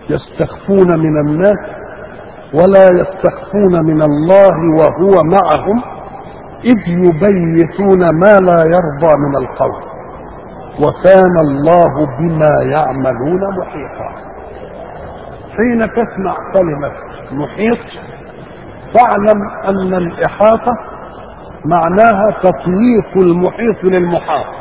يستخفون من الناس ولا يستخفون من الله وهو معهم إذ يبيتون ما لا يرضى من القول وكان الله بما يعملون محيطا حين تسمع كلمة محيط فاعلم أن الإحاطة معناها تطويق المحيط للمحاط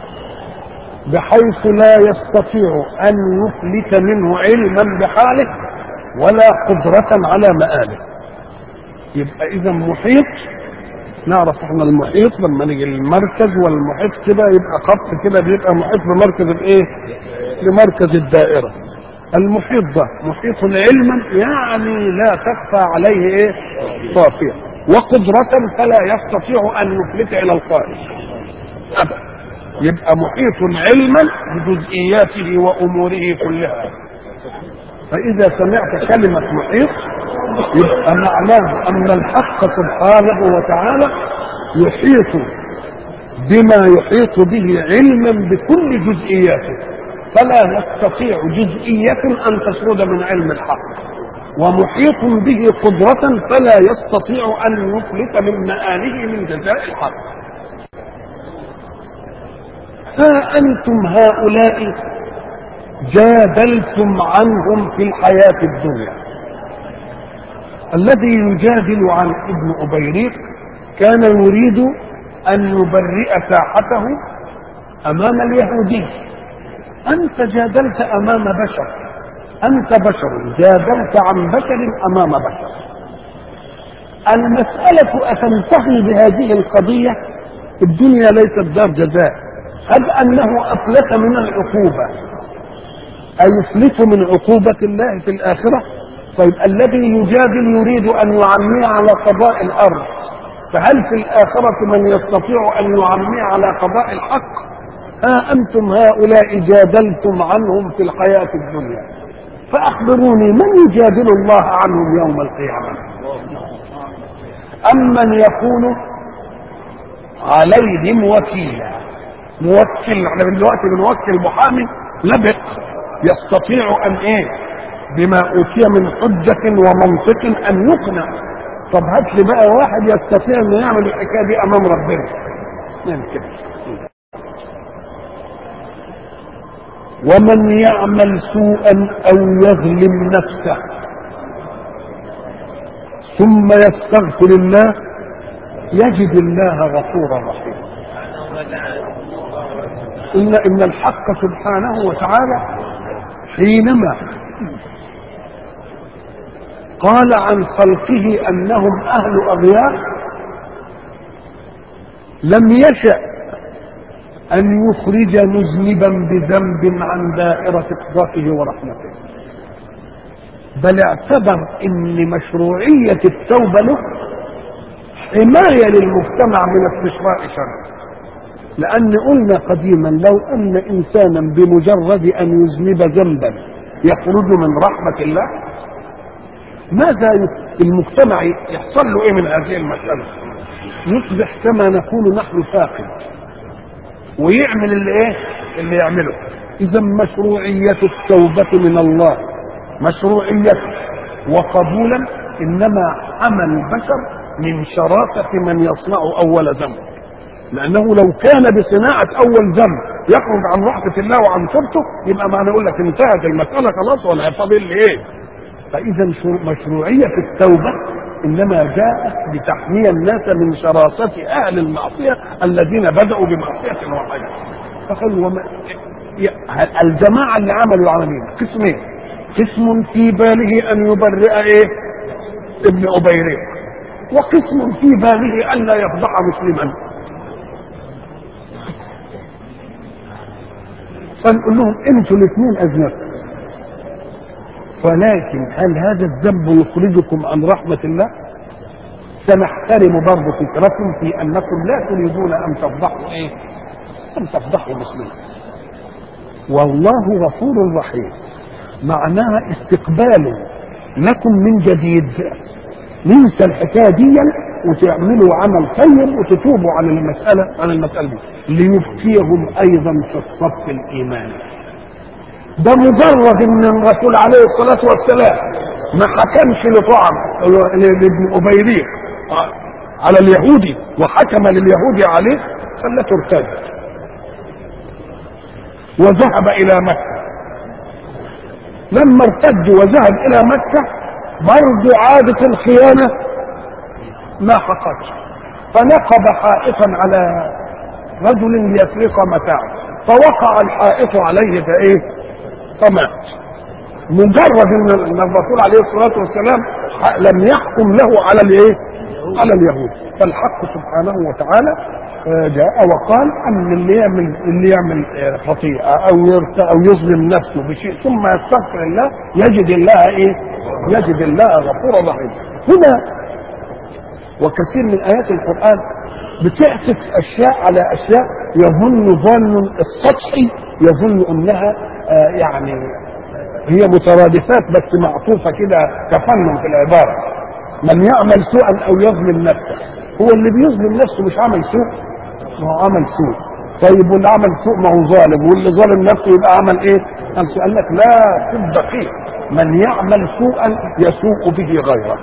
بحيث لا يستطيع أن يفلت منه علما بحاله ولا قدرة على مآله يبقى إذا محيط نعرف احنا المحيط لما نيجي المركز والمحيط كده يبقى خط كده بيبقى محيط بمركز الايه؟ بمركز الدائرة المحيط ده محيط علما يعني لا تخفى عليه ايه؟ صافية وقدرة فلا يستطيع أن يفلت إلى الخارج أبدا يبقى محيط علما بجزئياته واموره كلها فاذا سمعت كلمه محيط يبقى معناه ان الحق سبحانه وتعالى يحيط بما يحيط به علما بكل جزئياته فلا يستطيع جزئية أن تسرد من علم الحق ومحيط به قدرة فلا يستطيع أن يفلت من مآله من جزاء الحق ها أنتم هؤلاء جادلتم عنهم في الحياة الدنيا الذي يجادل عن ابن أبيريق كان يريد أن يبرئ ساحته أمام اليهودي أنت جادلت أمام بشر أنت بشر جادلت عن بشر أمام بشر المسألة أتنتهي بهذه القضية الدنيا ليست دار جزاء هل انه افلت من العقوبه ايفلت من عقوبه الله في الاخره طيب الذي يجادل يريد ان يعمي على قضاء الارض فهل في الاخره من يستطيع ان يعمي على قضاء الحق ها انتم هؤلاء جادلتم عنهم في الحياه الدنيا فاخبروني من يجادل الله عنهم يوم القيامه امن يكون عليهم وكيلا موكل احنا دلوقتي بنوكل محامي لبق يستطيع ان ايه بما اوتي من حجة ومنطق ان يقنع طب هات لي بقى واحد يستطيع انه يعمل الحكايه دي امام ربنا يمكن ومن يعمل سوءا او يظلم نفسه ثم يستغفر الله يجد الله غفورا رحيما إن إن الحق سبحانه وتعالى حينما قال عن خلقه أنهم أهل أغيار لم يشأ أن يخرج مذنبا بذنب عن دائرة قدرته ورحمته بل اعتبر ان مشروعية التوبة له حماية للمجتمع من استشراء شره لأن قلنا قديما لو أن إنسانا بمجرد أن يذنب ذنبا يخرج من رحمة الله ماذا المجتمع يحصل له إيه من هذه المسألة؟ يصبح كما نقول نحن فاقد ويعمل اللي إيه؟ اللي يعمله إذا مشروعية التوبة من الله مشروعية وقبولا إنما حمى البشر من شراسة من يصنع أول ذنب لانه لو كان بصناعه اول ذنب يخرج عن رحمه الله وعن شرطه يبقى ما نقول لك انتهت المساله خلاص ولا فاضل لي ايه؟ فاذا مشروعيه التوبه انما جاءت لتحمي الناس من شراسه اهل المعصيه الذين بداوا بمعصيه واحده. فقالوا وما الجماعه اللي عملوا العملين قسمين قسم في باله ان يبرئ ايه؟ ابن ابيريق وقسم في باله ان لا يفضح مسلما فنقول لهم انتوا الاثنين اذنبتم ولكن هل هذا الذنب يخرجكم عن رحمة الله؟ سنحترم برضه فكركم في انكم لا تريدون ان تفضحوا ايه؟ ان تفضحوا مسلمين. والله غفور رحيم. معناها استقبال لكم من جديد. ننسى الحكايه دي وتعملوا عمل طيب وتتوبوا عن المساله عن المساله دي ليبقيهم ايضا في الصف الايماني ده مجرد ان الرسول عليه الصلاه والسلام ما حكمش لطعم لابن ابيريق على اليهودي وحكم لليهودي عليه خلته ارتد وذهب الى مكه لما ارتد وذهب الى مكه برضه عادة الخيانة ما حققش فنقب حائطا على رجل ليسرق متاعه فوقع الحائط عليه فايه فمات مجرد ان الرسول عليه الصلاه والسلام لم يحكم له على الايه على اليهود فالحق سبحانه وتعالى جاء وقال ان اللي يعمل اللي يعمل خطيئه او يرت او يظلم نفسه بشيء ثم يستغفر الله يجد الله ايه؟ يجد الله غفورا رحيما. هنا وكثير من ايات القران بتعكس اشياء على اشياء يظن ظن السطحي يظن انها آه يعني هي مترادفات بس معطوفه كده كفن في العباره. من يعمل سوءا او يظلم نفسه هو اللي بيظلم نفسه مش عمل سوء ما هو عمل سوء طيب واللي عمل سوء ما هو ظالم واللي ظالم نفسه يبقى عمل ايه؟ قال قال لك لا في الدقيق من يعمل سوءا يسوء به غيره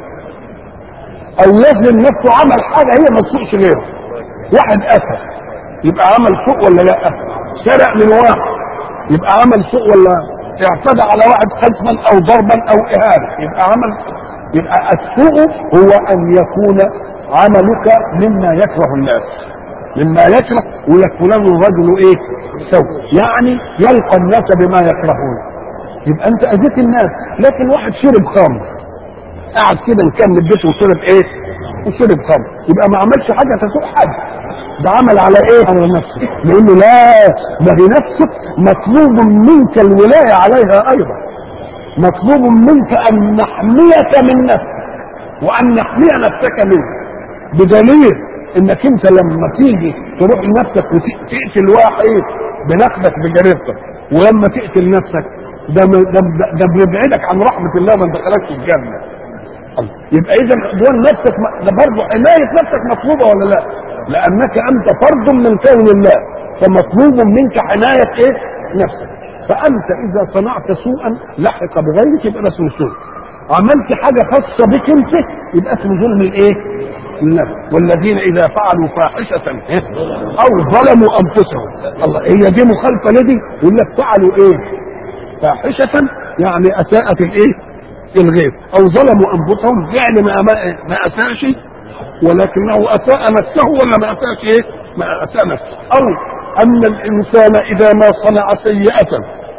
او يظلم نفسه عمل حاجه هي ما تسوءش غيره واحد قتل يبقى عمل سوء ولا لا؟ سرق من واحد يبقى عمل سوء ولا اعتدى على واحد قسما او ضربا او اهانه يبقى عمل يبقى السوء هو ان يكون عملك مما يكره الناس مما يكره ولك فلان الرجل ايه سوء يعني يلقى الناس بما يكرهون يبقى انت اذيت الناس لكن واحد شرب خمر قعد كده مكمل بيته وشرب ايه وشرب خمر يبقى ما عملش حاجه تسوء حد ده عمل على ايه على نفسه نقول له لا ما هي نفسك مطلوب منك الولايه عليها ايضا مطلوب منك ان نحميك من نفسك وان نحمي نفسك منه بدليل انك انت لما تيجي تروح لنفسك وتقتل واحد بنخبك بجريرتك ولما تقتل نفسك ده ده ده بيبعدك عن رحمه الله ما دخلكش الجنه يبقى اذا عدوان نفسك ده برضه عنايه نفسك مطلوبه ولا لا؟ لانك انت فرد من كون الله فمطلوب منك عنايه ايه؟ نفسك فانت اذا صنعت سوءا لحق بغيرك يبقى اسمه سوء عملت حاجه خاصه بك انت يبقى اسمه ظلم الايه؟ النفس والذين اذا فعلوا فاحشه او ظلموا انفسهم الله هي دي مخالفه لدي يقول لك فعلوا ايه؟ فاحشه يعني اساءت الايه؟ الغير او ظلموا انفسهم فعل ما ما اساءش ولكنه اساء نفسه ولا ما اساءش ايه؟ ما اساء نفسه او ان الانسان اذا ما صنع سيئه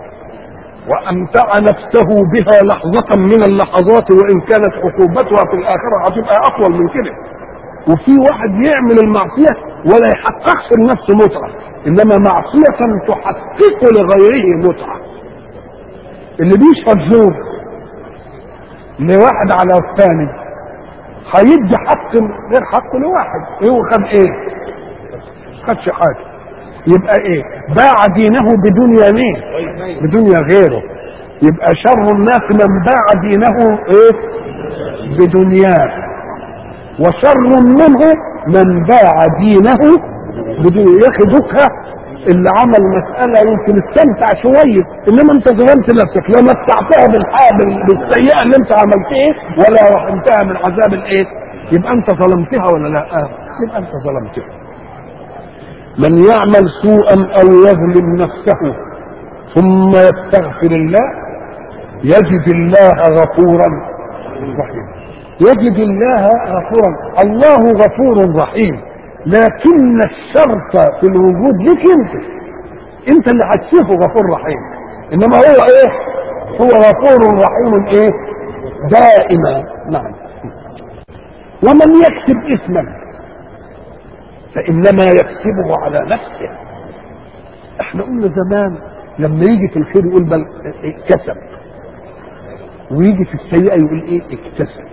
وامتع نفسه بها لحظة من اللحظات وان كانت عقوبتها في الاخرة هتبقى اطول من كده وفي واحد يعمل المعصية ولا يحققش لنفسه متعة انما معصية تحقق لغيره متعة اللي بيشهد زور لواحد على الثاني هيدي حق غير حقه لواحد هو خد ايه خدش حاجة يبقى ايه باع دينه بدنيا مين بدنيا غيره يبقى شر الناس من باع دينه ايه بدنياه وشر منه من باع دينه بدنيا ياخدك اللي عمل مسألة يمكن استمتع شوية إنما أنت ظلمت نفسك لا متعتها بالحابل بالسيئة اللي أنت عملتها ولا رحمتها من عذاب الإيه؟ يبقى أنت ظلمتها ولا لا؟ آه. يبقى أنت ظلمتها. من يعمل سوءا أو يظلم نفسه ثم يستغفر الله يجد الله غفورا رحيما. يجد الله غفورا، الله غفور رحيم. لكن الشرط في الوجود لك انت انت اللي هتشوفه غفور رحيم انما هو ايه هو غفور رحيم ايه دائما نعم ومن يكسب اسما فانما يكسبه على نفسه احنا قلنا زمان لما يجي في الخير يقول بل اكتسب ويجي في السيئه يقول ايه اكتسب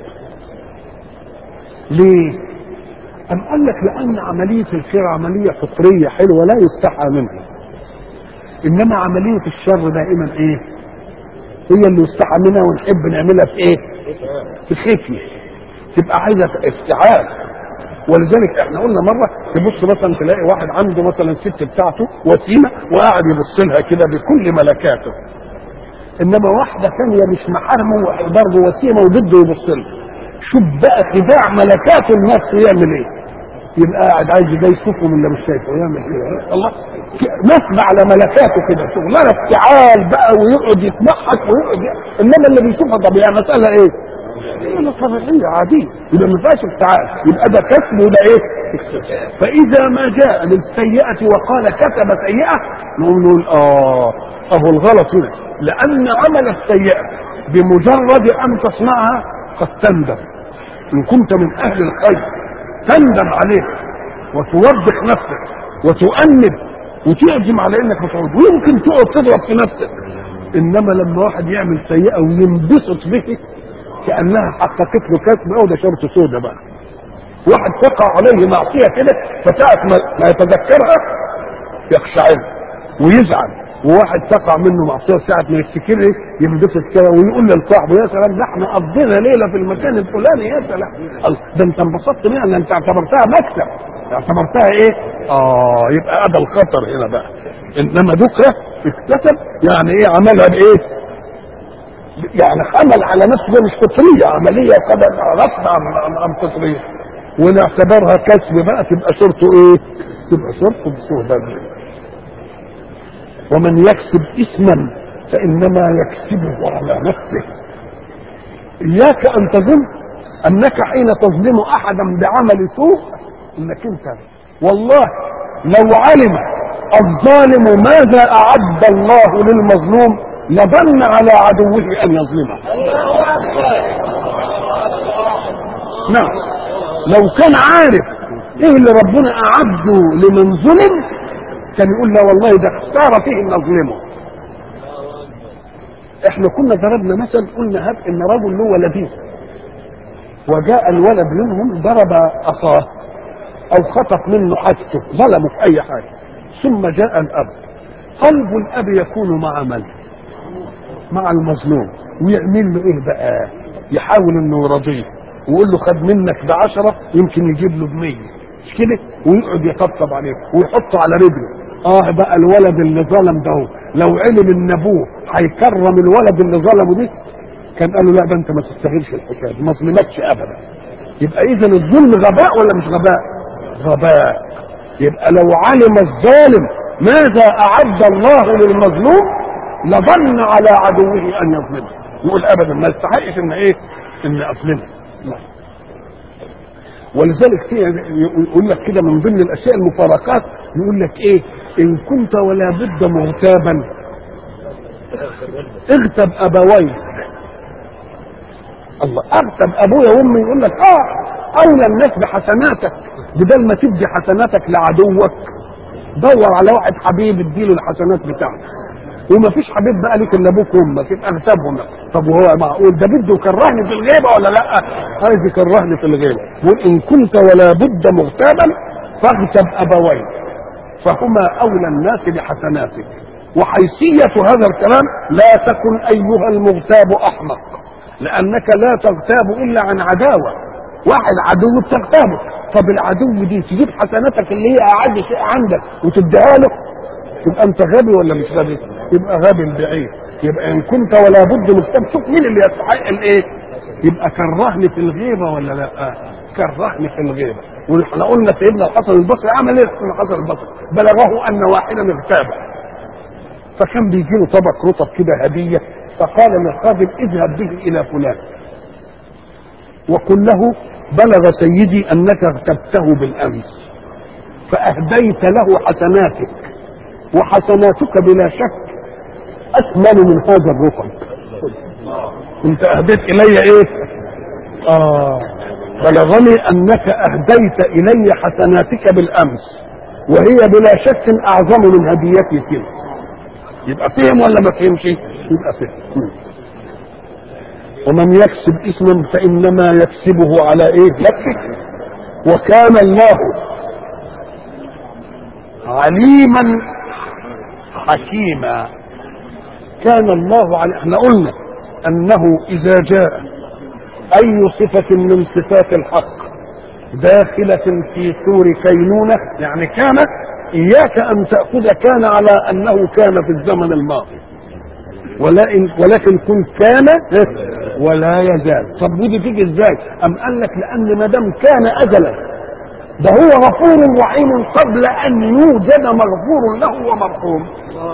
ليه أم قال لك لأن عملية الخير عملية فطرية حلوة لا يستحى منها إنما عملية الشر دائما إيه؟ هي اللي يستحى منها ونحب نعملها في إيه؟ في خفية تبقى عايزة افتعال ولذلك احنا قلنا مرة تبص مثلا تلاقي واحد عنده مثلا الست بتاعته وسيمة وقاعد يبص لها كده بكل ملكاته انما واحده ثانيه مش محارمه برضه وسيمه وبده يبص له شوف بقى خداع ملكات النفس يعمل ايه يبقى قاعد عايز ده يشوفهم اللي مش شايفه يعمل ايه الله نصب على ملكاته كده شغلانه افتعال بقى ويقعد يتمحك ويقعد انما اللي بيشوفها طبيعي مساله ايه؟ مساله طبيعيه عاديه يبقى ما فيهاش افتعال يبقى ده كسب وده ايه؟ فاذا ما جاء للسيئه وقال كتب سيئه نقول نقول اه اهو الغلط هنا لان عمل السيئه بمجرد ان تصنعها قد تندم ان كنت من اهل الخير تندم عليه وتوبخ نفسك وتؤنب وتعزم على انك متعود ويمكن تقعد تضرب في نفسك انما لما واحد يعمل سيئه وينبسط به كانها حققت له كسب او ده شرط سودة بقى واحد تقع عليه معصيه كده فساعه ما ما يتذكرها يقشعر ويزعل وواحد تقع منه معصيه ساعه ما يفتكر ايه ينبسط كده ويقول لصاحبه يا سلام ده احنا قضينا ليله في المكان الفلاني يا سلام الله، ده انت انبسطت منها ده انت اعتبرتها مكسب اعتبرتها ايه؟ اه يبقى هذا الخطر هنا بقى انما ذكرى اكتسب يعني ايه عملها بايه؟ يعني عمل على نفسه مش فطريه عمليه قد غصب عن عن, عن فطريه ونعتبرها كسب بقى تبقى شرطه ايه؟ تبقى شرطه بسهوله ومن يكسب اثما فانما يكسبه على نفسه اياك ان تظن انك حين تظلم احدا بعمل سوء انك انت والله لو علم الظالم ماذا اعد الله للمظلوم لظن على عدوه ان يظلمه نعم لو كان عارف ايه اللي ربنا اعده لمن ظلم كان يقول لا والله ده اختار فيه ان اظلمه احنا كنا ضربنا مثل قلنا هب ان رجل له ولدين وجاء الولد منهم ضرب اخاه او خطف منه حاجته ظلمه في اي حاجه ثم جاء الاب قلب الاب يكون مع من مع المظلوم ويعمل له ايه بقى يحاول انه يرضيه ويقول له خد منك بعشرة يمكن يجيب له بمية مش كده ويقعد يطبطب عليه ويحطه على رجله اه بقى الولد اللي ظلم ده هو. لو علم ان ابوه هيكرم الولد اللي ظلمه ده كان قال له لا ده انت ما تستاهلش الحكايه دي ما ظلمكش ابدا يبقى اذا الظلم غباء ولا مش غباء غباء يبقى لو علم الظالم ماذا اعد الله للمظلوم لظن على عدوه ان يظلمه يقول ابدا ما يستحقش ان ايه ان اظلمه لا. ولذلك في يقول لك كده من ضمن الاشياء المفارقات يقول لك ايه ان كنت ولا بد مغتابا اغتب ابويك الله اغتب ابويا وامي يقول لك اه اولى الناس بحسناتك بدل ما تدي حسناتك لعدوك دور على واحد حبيب اديله الحسنات بتاعته وما فيش حبيب بقى ليك الا ابوك وامك يبقى اغتابهم طب وهو معقول ده بده يكرهني في الغيبه ولا لا؟ عايز يكرهني في الغيبه يقول ان كنت ولا بد مغتابا فاغتب ابويك فهما اولى الناس بحسناتك وحيثيه هذا الكلام لا تكن ايها المغتاب احمق لانك لا تغتاب الا عن عداوه واحد عدو بتغتابه طب العدو دي تجيب حسناتك اللي هي اعز شيء عندك وتديها له تبقى انت غبي ولا مش غبي؟ يبقى غبي البعيد يبقى ان كنت ولا بد مكتب شوف مين اللي يستحق الايه؟ يبقى كرهني في الغيبه ولا لا؟ كرهني في الغيبه واحنا قلنا سيدنا الحسن البصري عمل ايه سيدنا الحسن البصري؟ بلغه ان واحدا اغتابه فكان بيجي له طبق رطب كده هديه فقال للخادم اذهب به الى فلان وقل له بلغ سيدي انك اغتبته بالامس فاهديت له حسناتك وحسناتك بلا شك اثمن من هذا الرطب انت اهديت الي ايه اه بلغني انك اهديت الي حسناتك بالامس وهي بلا شك اعظم من هديتي فيه يبقى فهم ولا ما فهمش يبقى فهم ومن يكسب اثما فانما يكسبه على ايه نفسه وكان الله عليما حكيما كان الله على احنا قلنا انه اذا جاء اي صفة من صفات الحق داخلة في سور كينونة يعني كان اياك ان تأخذ كان على انه كان في الزمن الماضي ولكن ولكن كن كان ولا يزال طب ودي تيجي ازاي ام قال لك لان ما دام كان ازلا ده هو غفور رحيم قبل ان يوجد مغفور له ومرحوم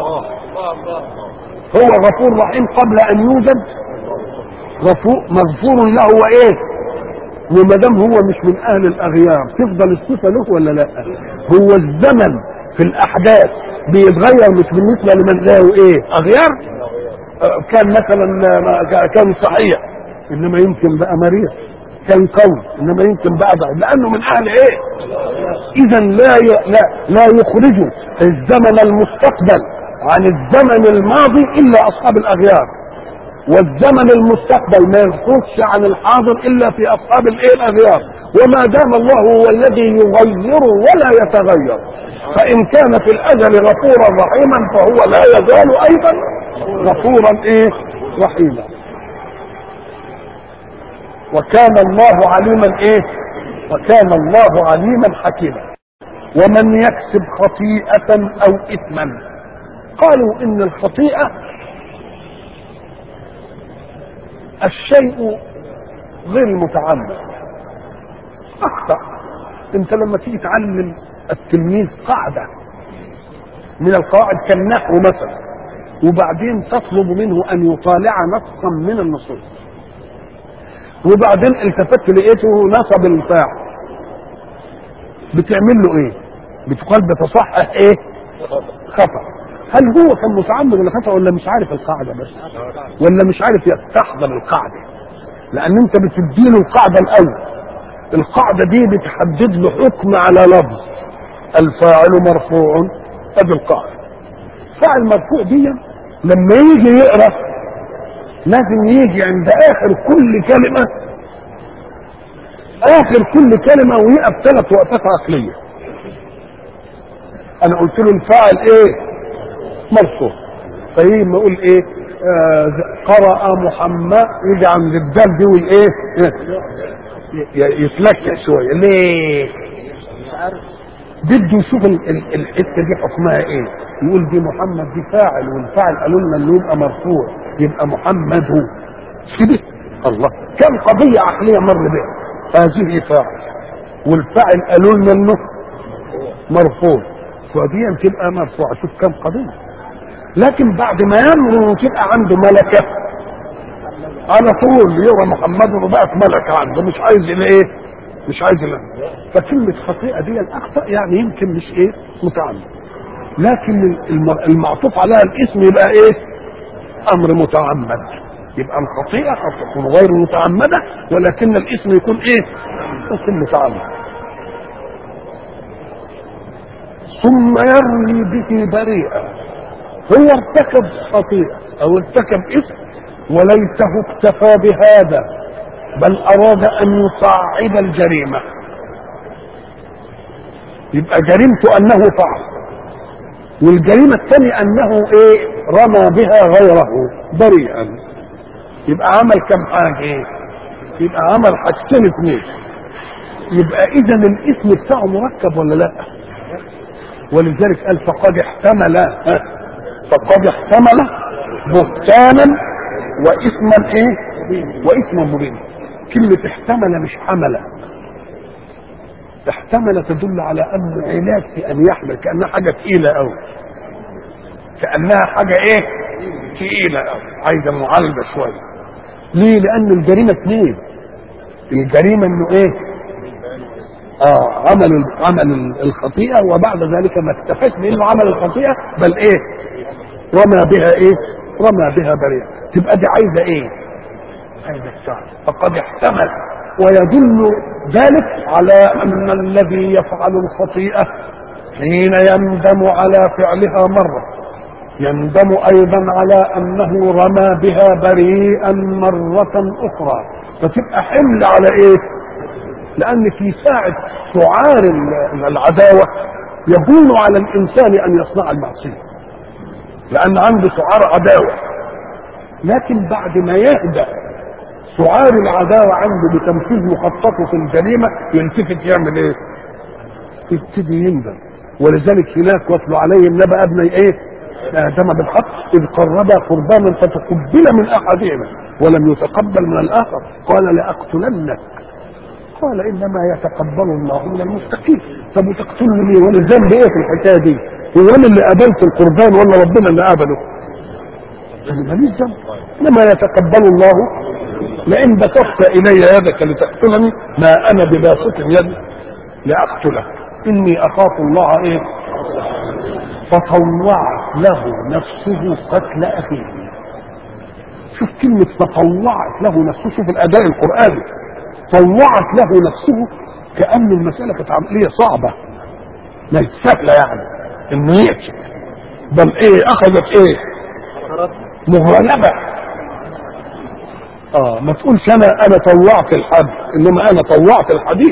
هو غفور رحيم قبل ان يوجد غفور مغفور له وايه وما دام هو مش من اهل الاغيار تفضل الصفه له ولا لا هو الزمن في الاحداث بيتغير مش بالنسبه لمن له ايه اغيار آه، كان مثلا آه، كان صحيح انما يمكن بقى مريض كان قوي انما يمكن بقى ضعيف لانه من اهل ايه اذا لا ي... لا لا يخرج الزمن المستقبل عن الزمن الماضي الا اصحاب الاغيار والزمن المستقبل ما يخرجش عن الحاضر الا في اصحاب الايه الاغيار وما دام الله هو الذي يغير ولا يتغير فان كان في الازل غفورا رحيما فهو لا يزال ايضا غفورا ايه رحيما وكان الله عليما ايه وكان الله عليما حكيما ومن يكسب خطيئة او اثما قالوا ان الخطيئة الشيء غير المتعمد اخطأ انت لما تيجي تعلم التلميذ قاعدة من القواعد كالنحو مثلا وبعدين تطلب منه ان يطالع نصا من النصوص وبعدين التفت لقيته نصب الفاعل بتعمل له ايه بتقال بتصحح ايه خطأ هل هو كان متعمد ولا خطأ ولا مش عارف القاعدة بس ولا مش عارف يستحضر القاعدة لان انت بتديله القاعدة الاول القاعدة دي بتحدد له حكم على لفظ الفاعل مرفوع ادي القاعدة فاعل مرفوع دي لما يجي يقرا لازم يجي عند اخر كل كلمة اخر كل كلمة ويقف ثلاث وقفات عقلية انا قلت له الفاعل ايه مرفوع فيجي ما اقول ايه آه قرأ محمد يجي عند الدال دي يقول ايه ي- يتلكع شوية ليه مش عارف بده يشوف ال- ال- الحته دي حكمها ايه يقول دي محمد دي فاعل والفاعل قالوا لنا انه يبقى مرفوع يبقى محمد هو مش كده الله كم قضيه عقليه مر بها هذه فاعل والفاعل قالوا لنا انه مرفوع فدي تبقى مرفوعه شوف كم قضيه لكن بعد ما يمر وتبقى عنده ملكه على طول يرى محمد وبقت ملكه عنده مش عايز الى ايه مش عايز الى فكلمه خطيئه دي الاخطا يعني يمكن مش ايه متعمد لكن الم- المعطوف عليها الاسم يبقى ايه امر متعمد يبقى الخطيئه قد تكون غير متعمده ولكن الاسم يكون ايه يكون متعمد ثم يرمي به بريئا هو ارتكب خطيئه او ارتكب اسم وليته اكتفى بهذا بل اراد ان يصعد الجريمه يبقى جريمته انه فعل والجريمه الثانيه انه ايه رمى بها غيره بريئا يبقى عمل كم حاجه ايه يبقى عمل حاجتين اثنين يبقى اذا الاسم بتاعه مركب ولا لا ولذلك قال فقد احتمل ها؟ فقد احتمل بهتانا واسما ايه واسما مبينا كلمة احتمل مش حمل احتمل تدل على انه علاج في ان يحمل كانها حاجة تقيلة قوي كانها حاجة ايه تقيلة قوي عايزة معالجة شوية ليه لان الجريمة اثنين الجريمة انه ايه اه عمل عمل الخطيئة وبعد ذلك ما اكتفاش بانه عمل الخطيئة بل ايه رمى بها ايه رمى بها بريئة تبقى دي عايزة ايه عايزة الشعر فقد احتمل ويدل ذلك على ان الذي يفعل الخطيئة حين يندم على فعلها مرة يندم ايضا على انه رمى بها بريئا مرة اخرى فتبقى حمل على ايه لان في ساعة سعار ال- العداوة يهون على الانسان ان يصنع المعصية لان عنده سعار عداوة لكن بعد ما يهدأ سعار العداوة عنده بتنفيذ مخططه في الجريمة يلتفت يعمل ايه؟ يبتدي يندم ولذلك هناك واتلو عليهم نبأ ابني ايه؟ ادم بالحق اذ قربا قربانا فتقبل من احدهما ولم يتقبل من الاخر قال لاقتلنك قال انما يتقبل الله من المتقين طب وتقتلني ليه وانا ذنبي ايه في الحكايه دي هو انا اللي قابلت القربان ولا ربنا اللي قابله انا ماليش ذنب انما يتقبل الله لئن بسطت الي يدك لتقتلني ما انا بباسط يدي لاقتلك اني اخاف الله ايه فطوعت له نفسه قتل اخيه شوف كلمة فطوعت له نفسه شوف الأداء القرآني طوعت له نفسه كأن المسألة كانت عملية صعبة ليس سهلة يعني إنه يقتل بل إيه أخذت إيه؟ مغالبة اه ما تقولش انا انا طوعت الحد انما انا طوعت الحديد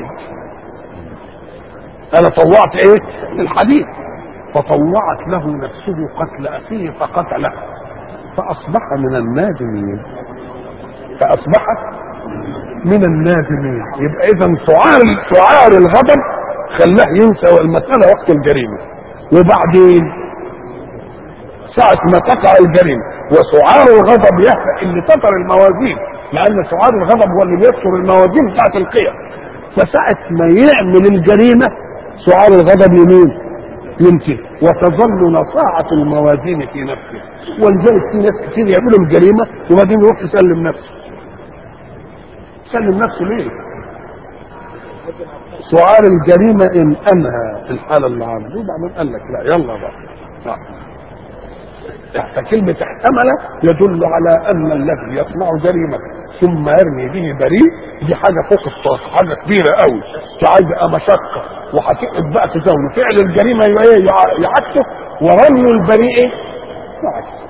انا طوعت ايه الحديد فطوعت له نفسه قتل اخيه فقتله فاصبح من النادمين فاصبح من النادمين يبقى اذا شعار شعار الغضب خلاه ينسى المساله وقت الجريمه وبعدين ساعة ما تقع الجريمة وسعار الغضب يهدأ اللي ستر الموازين لأن سعار الغضب هو اللي بيستر الموازين بتاعت القيم فساعة ما يعمل الجريمة سعار الغضب يمين ينتهي وتظل نصاعة الموازين في نفسه ولذلك في ناس كتير يعملوا الجريمة وبعدين يروح يسلم نفسه يسلم نفسه ليه؟ سعار الجريمة إن أنهى الحالة اللي عنده وبعدين قال لك لا يلا بقى لا. فكلمة احتمل يدل على أن الذي يصنع جريمة ثم يرمي به بريء دي حاجة فوق الطاقة حاجة كبيرة قوي تعبئة مشقة وهتقعد بقى تزاوله فعل الجريمة يبقى ايه يعكسه ورمي البريء يعكسه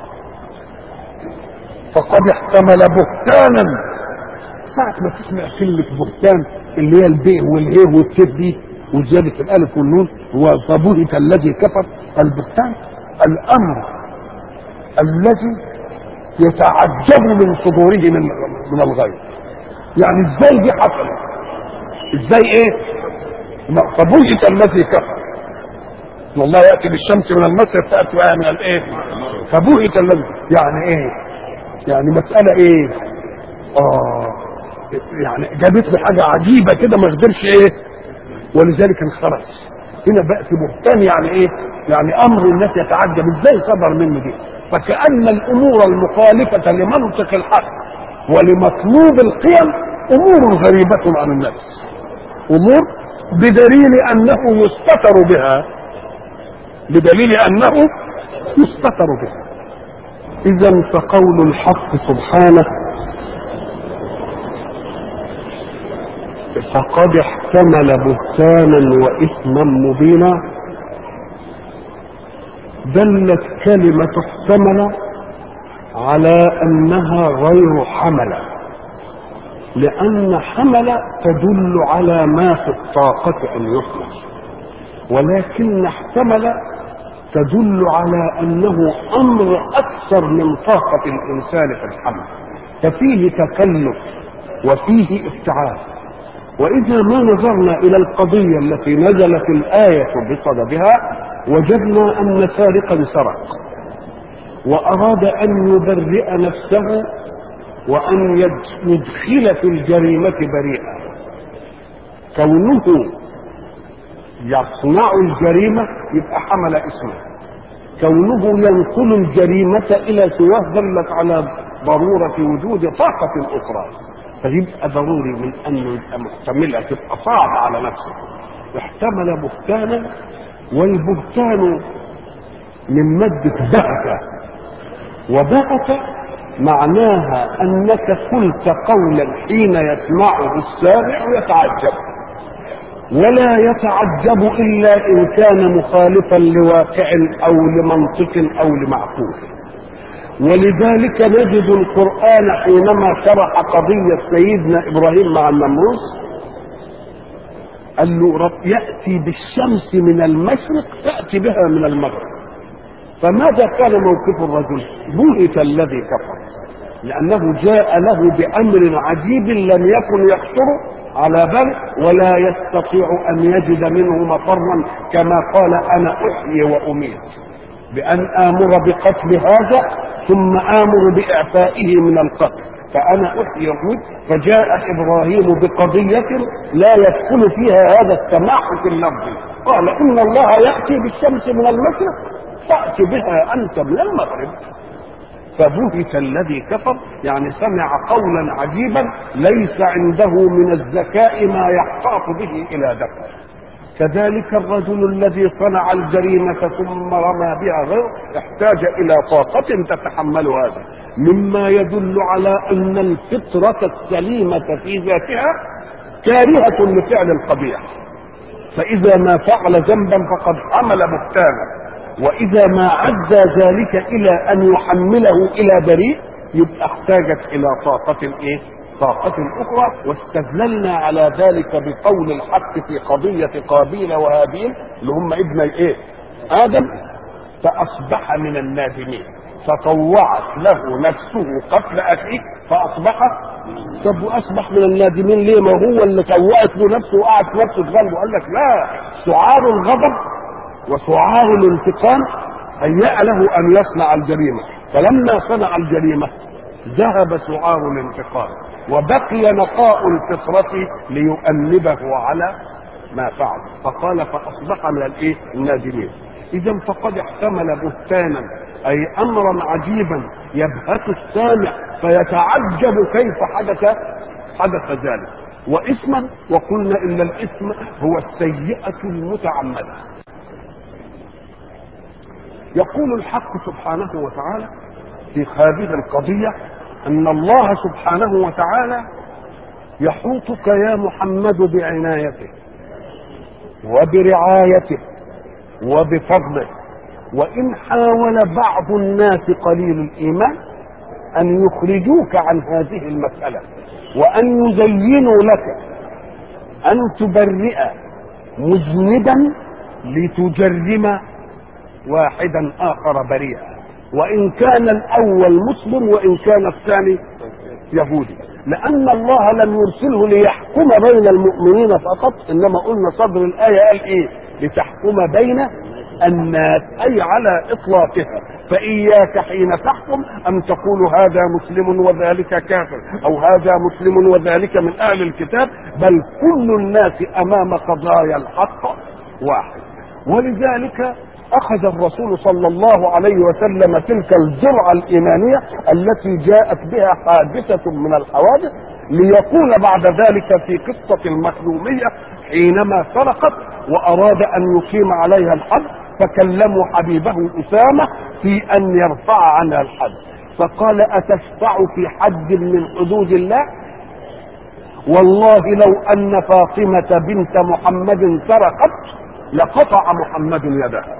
فقد احتمل بهتانا ساعة ما تسمع كلمة بهتان اللي هي البيه والهيه والتف دي وزيادة الألف والنون وفبهت الذي كفر البهتان الأمر الذي يتعجب من صدوره من من الغيب يعني ازاي دي حصلت ازاي ايه فبهت الذي كفر والله ياتي بالشمس من المشرق تاتي بها من الايه فبهت الذي يعني ايه يعني مساله ايه اه يعني جابت له حاجه عجيبه كده ما قدرش ايه ولذلك انخرس هنا بقى في بهتان يعني ايه يعني امر الناس يتعجب ازاي صدر منه دي فكأن الأمور المخالفة لمنطق الحق ولمطلوب القيم أمور غريبة عن النفس أمور بدليل أنه يستتر بها بدليل أنه يستتر بها إذا فقول الحق سبحانه فقد احتمل بهتانا وإثما مبينا دلت كلمة احتمل على أنها غير حمل لأن حمل تدل على ما في الطاقة أن يحمل ولكن احتمل تدل على أنه أمر أكثر من طاقة الإنسان في الحمل ففيه تكلف وفيه افتعال وإذا ما نظرنا إلى القضية التي نزلت الآية بصددها وجدنا أن سارقا سرق وأراد أن يبرئ نفسه وأن يدخل في الجريمة بريئا كونه يصنع الجريمة يبقى حمل اسمه كونه ينقل الجريمة إلى سواه دلت على ضرورة وجود طاقة أخرى فيبقى ضروري من أنه يبقى محتملة تبقى صعبة على نفسه احتمل بهتانا والبهتان من مادة بهت وبهت معناها أنك قلت قولا حين يسمعه السامع يتعجب ولا يتعجب إلا إن كان مخالفا لواقع أو لمنطق أو لمعقول ولذلك نجد القرآن حينما شرح قضية سيدنا إبراهيم مع النمرود قال له رب يأتي بالشمس من المشرق تأتي بها من المغرب فماذا كان موقف الرجل بهت الذي كفر لأنه جاء له بأمر عجيب لم يكن يخطر على بال ولا يستطيع أن يجد منه مفرا كما قال أنا أحيي وأميت بأن آمر بقتل هذا ثم آمر بإعفائه من القتل فأنا أحيي الموت فجاء إبراهيم بقضية لا يدخل فيها هذا التمحك اللفظي قال إن الله يأتي بالشمس من المشرق فأت بها أنت من المغرب فبهت الذي كفر يعني سمع قولا عجيبا ليس عنده من الذكاء ما يحتاط به إلى دفعه كذلك الرجل الذي صنع الجريمة ثم رمى بها غيره احتاج إلى طاقة تتحمل هذا مما يدل على أن الفطرة السليمة في ذاتها كارهة لفعل القبيح فإذا ما فعل ذنبا فقد حمل بهتانا وإذا ما عدى ذلك إلى أن يحمله إلى بريء يبقى احتاجت إلى طاقة إيه؟ طاقة أخرى واستدللنا على ذلك بقول الحق في قضية قابيل وهابيل اللي هم ابن إيه؟ آدم فأصبح من النادمين فطوعت له نفسه قتل أخيه فأصبح طب وأصبح من النادمين ليه ما هو اللي طوعت له نفسه وقعد نفسه في قلبه قال لك لا سعار الغضب وسعار الانتقام هيأ له أن يصنع الجريمة فلما صنع الجريمة ذهب سعار الانتقام وبقي نقاء الفطرة ليؤنبه على ما فعل فقال فأصبح من الإيه؟ النادمين إذا فقد احتمل بهتانا أي أمرا عجيبا يبهت السامع فيتعجب كيف حدث حدث ذلك واسما وقلنا ان الاثم هو السيئه المتعمده يقول الحق سبحانه وتعالى في هذه القضيه ان الله سبحانه وتعالى يحوطك يا محمد بعنايته وبرعايته وبفضله وان حاول بعض الناس قليل الايمان ان يخرجوك عن هذه المساله وان يزينوا لك ان تبرئ مذنبا لتجرم واحدا اخر بريئا وان كان الاول مسلم وان كان الثاني يهودي لان الله لم يرسله ليحكم بين المؤمنين فقط انما قلنا صدر الايه قال ايه لتحكم بين الناس اي على اطلاقها فاياك حين تحكم ان تقول هذا مسلم وذلك كافر او هذا مسلم وذلك من اهل الكتاب بل كل الناس امام قضايا الحق واحد ولذلك اخذ الرسول صلى الله عليه وسلم تلك الجرعه الايمانيه التي جاءت بها حادثه من الحوادث ليقول بعد ذلك في قصه المخلوميه حينما سرقت واراد ان يقيم عليها الحد فكلموا حبيبه اسامه في ان يرفع عنها الحد فقال اتشفع في حد من حدود الله والله لو ان فاطمه بنت محمد سرقت لقطع محمد يدها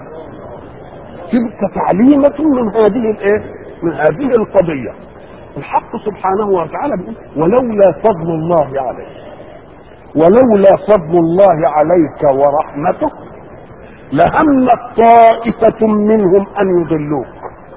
تلك تعليمة من هذه الايه؟ من هذه القضية. الحق سبحانه وتعالى بيقول ولولا فضل الله عليك ولولا فضل الله عليك ورحمته لهمت طائفة منهم أن يضلوك.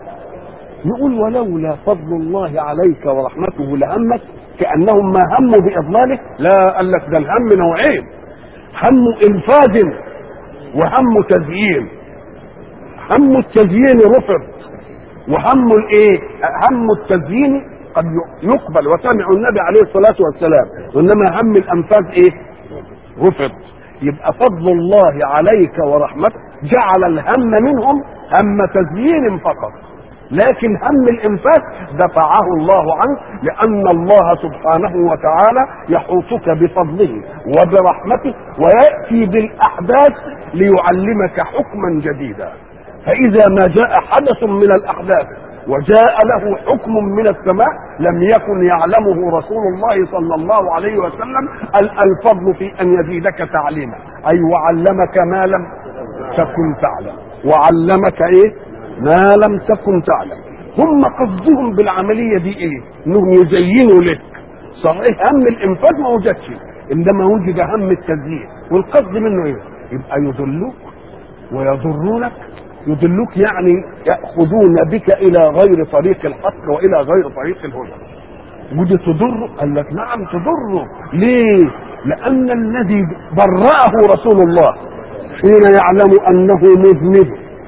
يقول ولولا فضل الله عليك ورحمته لهمت كأنهم ما هموا بإضلاله لا قال لك ده الهم نوعين هم إنفاذ وهم تزيين هم التزيين رفض وهم الايه هم التزيين قد يقبل وسمع النبي عليه الصلاه والسلام وانما هم الانفاذ ايه رفض يبقى فضل الله عليك ورحمته جعل الهم منهم هم تزيين فقط لكن هم الانفاق دفعه الله عنه لان الله سبحانه وتعالى يحوطك بفضله وبرحمته وياتي بالاحداث ليعلمك حكما جديدا فاذا ما جاء حدث من الاحداث وجاء له حكم من السماء لم يكن يعلمه رسول الله صلى الله عليه وسلم الفضل في ان يزيدك تعليما اي وعلمك ما لم تكن تعلم وعلمك ايه ما لم تكن تعلم هم قصدهم بالعملية دي ايه انهم يزينوا لك صحيح هم الانفاق ما وجدش انما وجد هم التزيين والقصد منه ايه يبقى يضلوك ويضرونك يضلوك يعني ياخذون بك الى غير طريق الحق والى غير طريق الهدى ودي تضر قال لك نعم تضره ليه لان الذي برأه رسول الله حين يعلم انه مذنب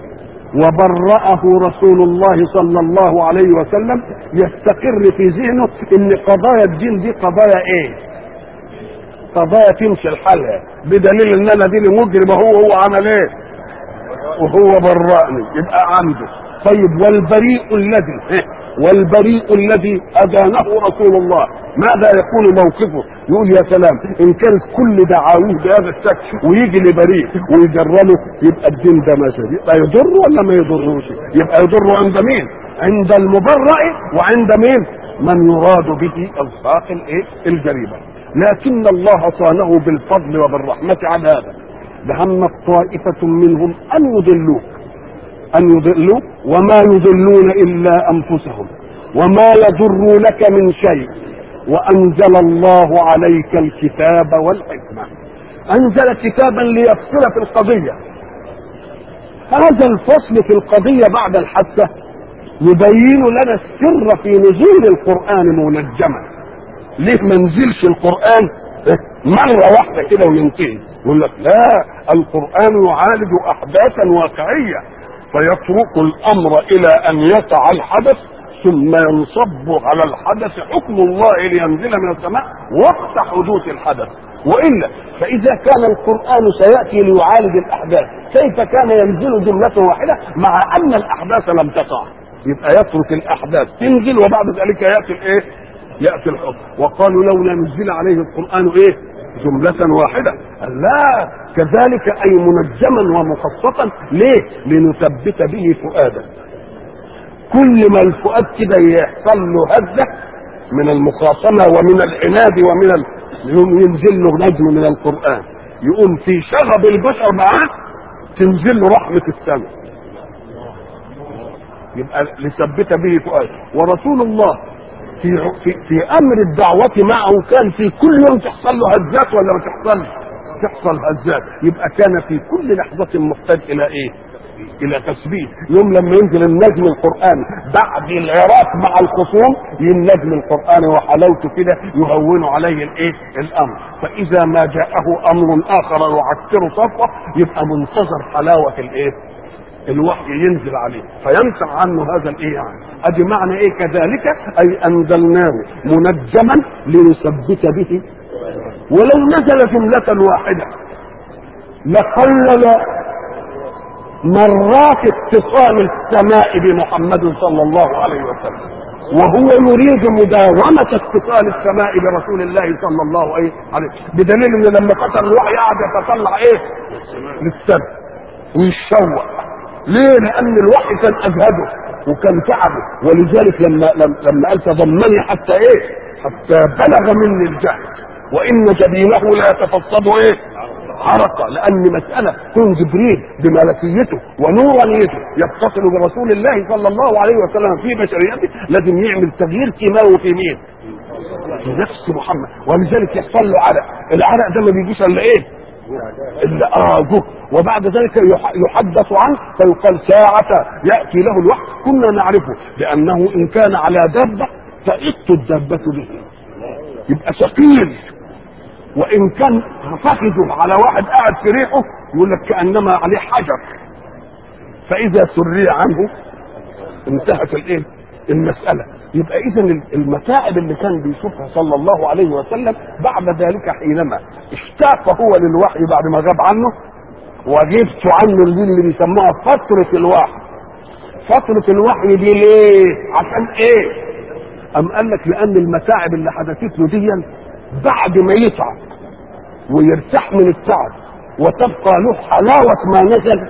وبرأه رسول الله صلى الله عليه وسلم يستقر في ذهنه ان قضايا الدين دي قضايا ايه قضايا تمشي لحالها بدليل ان انا دي مجرم هو هو عمل ايه وهو برأني يبقى عنده طيب والبريء الذي والبريء الذي أدانه رسول الله ماذا يكون موقفه يقول يا سلام إن كانت كل دعاويه بهذا الشكل ويجي لبريء ويجرله يبقى الدين ده ماشي يبقى يضر ولا ما يضروش يبقى يضر عند مين عند المبرئ وعند مين من يراد به الصاق الايه الجريمه لكن الله صانه بالفضل وبالرحمه عن هذا لهمت طائفه منهم ان يضلوك أن يضلوا وما يضلون إلا أنفسهم وما يضرونك من شيء وأنزل الله عليك الكتاب والحكمة أنزل كتابا ليفصل في القضية هذا الفصل في القضية بعد الحادثة يبين لنا السر في نزول القرآن منجما ليه ما نزلش القرآن مرة واحدة كده وينتهي يقول لك لا القرآن يعالج أحداثا واقعية فيترك الامر الى ان يقع الحدث ثم ينصب على الحدث حكم الله لينزل من السماء وقت حدوث الحدث والا فاذا كان القران سياتي ليعالج الاحداث كيف كان ينزل جمله واحده مع ان الاحداث لم تقع يبقى يترك الاحداث تنزل وبعد ذلك ياتي الايه ياتي الحكم وقالوا لولا نزل عليه القران ايه جملة واحدة لا كذلك أي منجما ومخصصا ليه لنثبت به فؤادا كل ما الفؤاد كده يحصل له هزة من المخاصمة ومن العناد ومن ال... ينزل له نجم من القرآن يقوم في شغب البشر معاه تنزل له رحمة السماء يبقى لثبت به فؤاد ورسول الله في في في امر الدعوه معه كان في كل يوم تحصل له هزات ولا ما تحصلش؟ تحصل هزات يبقى كان في كل لحظه محتاج الى ايه؟ الى تثبيت يوم لما ينزل النجم القراني بعد العراق مع الخصوم النجم القراني وحلاوته كده يهون عليه الايه؟ الامر فاذا ما جاءه امر اخر يعكر صفوه يبقى منتظر حلاوه الايه؟ الوحي ينزل عليه فينفع عنه هذا الايه يعني ادي معنى ايه كذلك اي انزلناه منجما لنثبت به ولو نزل جملة واحدة لقلل مرات اتصال السماء بمحمد صلى الله عليه وسلم وهو يريد مداومة اتصال السماء برسول الله صلى الله عليه وسلم بدليل ان لما قتل الوحي قعد يتطلع ايه للسماء ويتشوق ليه؟ لأن الوحي كان أجهده وكان تعبه ولذلك لما لما قال تضمني حتى إيه؟ حتى بلغ مني الجهد وإن جبينه لا يتفصد إيه؟ عرقة لأن مسألة كون جبريل بملكيته ونورانيته يتصل برسول الله صلى الله عليه وسلم في بشريته لازم يعمل تغيير كيماوي في مين؟ في نفس محمد ولذلك يحصل له عرق العرق ده ما بيجيش الا ايه؟ اللي اه جه وبعد ذلك يحدث عنه فيقال ساعة يأتي له الوحي كنا نعرفه لأنه إن كان على دابة تئت الدابة به يبقى ثقيل وإن كان فخذه على واحد قاعد في ريحه يقول لك كأنما عليه حجر فإذا سري عنه انتهت الايه؟ المسألة يبقى إذا المتاعب اللي كان بيشوفها صلى الله عليه وسلم بعد ذلك حينما اشتاق هو للوحي بعد ما غاب عنه وجبت عنه اللي, اللي بيسموها فترة الوحي فترة الوحي دي ليه؟ عشان ايه؟ أم قال لك لأن المتاعب اللي حدثت له دي بعد ما يتعب ويرتاح من التعب وتبقى له حلاوة ما نزل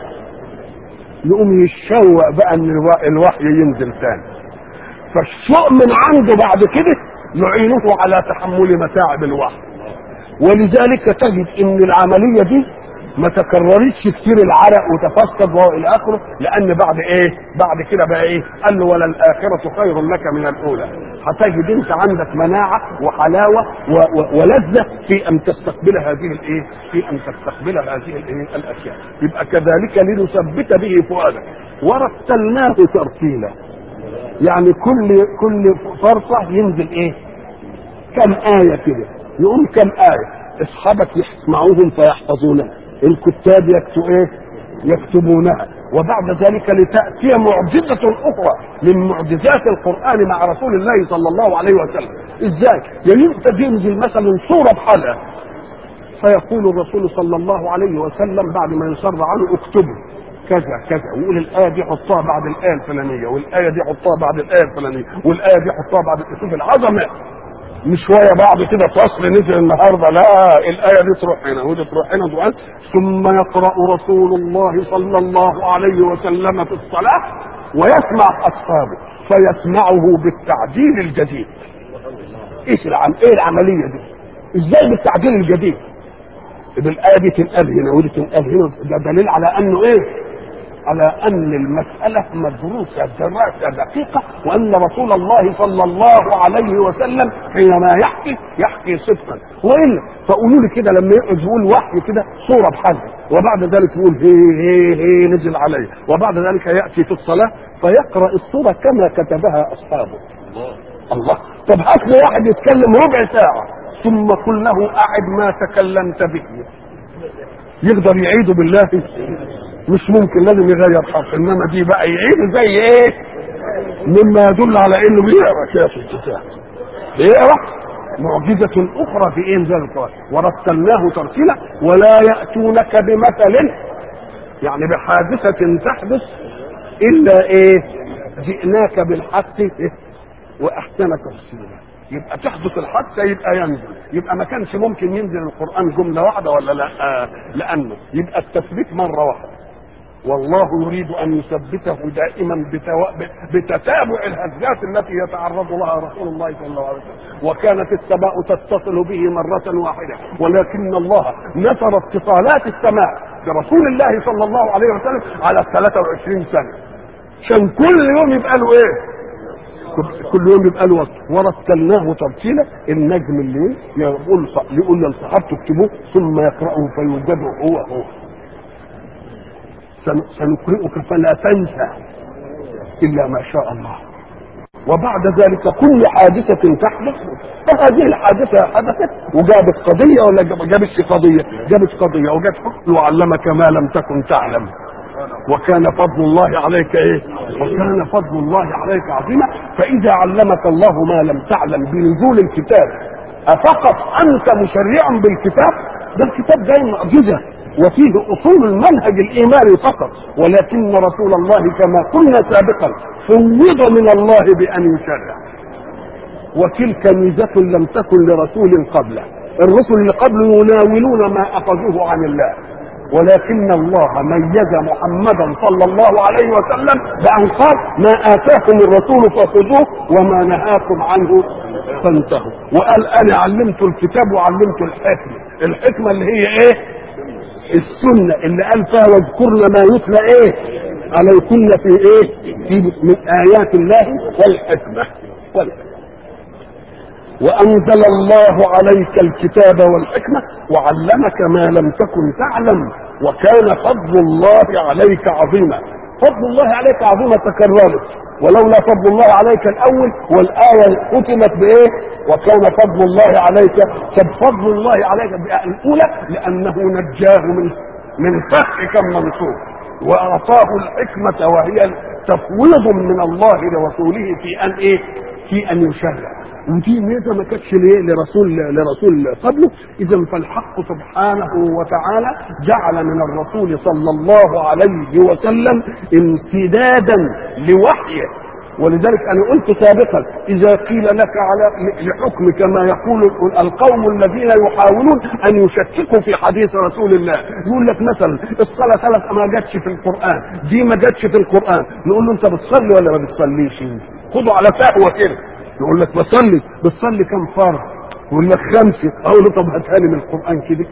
يقوم يتشوق بقى ان الوحي ينزل تاني فالشوق من عنده بعد كده يعينه على تحمل متاعب الوحي ولذلك تجد ان العملية دي ما تكررتش كتير العرق وتفسد والى اخره لان بعد ايه بعد كده بقى ايه قال له ولا الاخره خير لك من الاولى هتجد انت عندك مناعه وحلاوه و و ولذه في ان تستقبل هذه الايه في ان تستقبل هذه الايه الاشياء يبقى كذلك لنثبت به فؤادك ورتلناه ترتيلا يعني كل كل فرصه ينزل ايه كم ايه كده يقوم كم ايه اصحابك يسمعوهم فيحفظونها الكتاب يكتب ايه يكتبونها وبعد ذلك لتأتي معجزة أخرى من معجزات القرآن مع رسول الله صلى الله عليه وسلم إزاي؟ يعني تنزل مثلا صورة بحالها فيقول الرسول صلى الله عليه وسلم بعد ما يصر عنه اكتبوا كذا كذا ويقول الآية دي حطها بعد الآية الفلانية والآية دي حطها بعد الآية الفلانية والآية دي حطها بعد شوف العظمة مش شوية بعد كده فصل نزل النهارده لا الآية دي تروح هنا ودي تروح هنا دعاء ثم يقرأ رسول الله صلى الله عليه وسلم في الصلاة ويسمع أصحابه فيسمعه بالتعديل الجديد ايش العم... ايه العملية دي ازاي بالتعديل الجديد بالآية دي تنقل هنا ودي تنقل هنا ده دليل على انه ايه على ان المسألة مدروسة دراسة دقيقة وان رسول الله صلى الله عليه وسلم حينما يحكي يحكي صدقا والا فقولوا لي كده لما يقعد يقول وحي كده صورة بحالها وبعد ذلك يقول هي هي هي نزل عليه وبعد ذلك يأتي في الصلاة فيقرأ الصورة كما كتبها أصحابه الله طب هات لي واحد يتكلم ربع ساعة ثم قل له أعد ما تكلمت به يقدر يعيده بالله مش ممكن لازم يغير حرف انما دي بقى يعيده زي ايه مما يدل على انه بيقرا كده في الكتاب بيقرا معجزة أخرى في إنزال القرآن ورتلناه ترتيلا ولا يأتونك بمثل يعني بحادثة تحدث إلا إيه جئناك بالحق إيه؟ وأحسن تفسيرا يبقى تحدث الحادثة يبقى ينزل يبقى ما كانش ممكن ينزل القرآن جملة واحدة ولا لا آه لأنه يبقى التثبيت مرة واحدة والله يريد ان يثبته دائما بتو... بتتابع الهزات التي يتعرض لها رسول الله صلى الله عليه وسلم وكانت السماء تتصل به مرة واحدة ولكن الله نشر اتصالات السماء برسول الله صلى الله عليه وسلم على 23 سنة عشان كل يوم يبقى له ايه كل يوم يبقى له وقت ورتلناه ترتيلا النجم اللي يقول يقول للصحابه اكتبوه ثم يقرأه فيوجد هو هو سنقرئك فلا تنسى الا ما شاء الله وبعد ذلك كل حادثة تحدث فهذه الحادثة حدثت وجابت قضية ولا جابتش قضية؟ جابت قضية وجابت حكم وعلمك ما لم تكن تعلم وكان فضل الله عليك ايه؟ وكان فضل الله عليك عظيما فإذا علمك الله ما لم تعلم بنزول الكتاب أفقط أنت مشرع بالكتاب؟ ده الكتاب جاي معجزة وفيه اصول المنهج الايماني فقط ولكن رسول الله كما قلنا سابقا فوض من الله بان يشرع وتلك ميزه لم تكن لرسول قبله الرسل اللي قبله يناولون ما اخذوه عن الله ولكن الله ميز محمدا صلى الله عليه وسلم بان قال ما اتاكم الرسول فخذوه وما نهاكم عنه فانتهوا وقال انا علمت الكتاب وعلمت الحكمه الحكمه اللي هي ايه السنة اللي قال فيها واذكرن ما يتلى ايه عليكن في ايه في من ايات الله والحكمة والحكمة وانزل الله عليك الكتاب والحكمة وعلمك ما لم تكن تعلم وكان فضل الله عليك عظيما فضل الله عليك عظيما تكررت ولولا فضل الله عليك الاول والايه ختمت بايه وكان فضل الله عليك طب فضل الله عليك الاولى لانه نجاه من من فخ كم منصور واعطاه الحكمه وهي تفويض من الله لرسوله في ان ايه في ان يشرع ودي ميزه ما كانتش لرسول لرسول قبله اذا فالحق سبحانه وتعالى جعل من الرسول صلى الله عليه وسلم امتدادا لوحيه ولذلك انا قلت سابقا اذا قيل لك على لحكم كما يقول القوم الذين يحاولون ان يشككوا في حديث رسول الله يقول لك مثلا الصلاه ثلاث ما جاتش في القران دي ما جاتش في القران نقول له انت بتصلي ولا ما بتصليش خده على فهوه كده يقول لك بصلي بتصلي كم فرض يقول لك خمسه اقول له طب هاتها لي من القران كده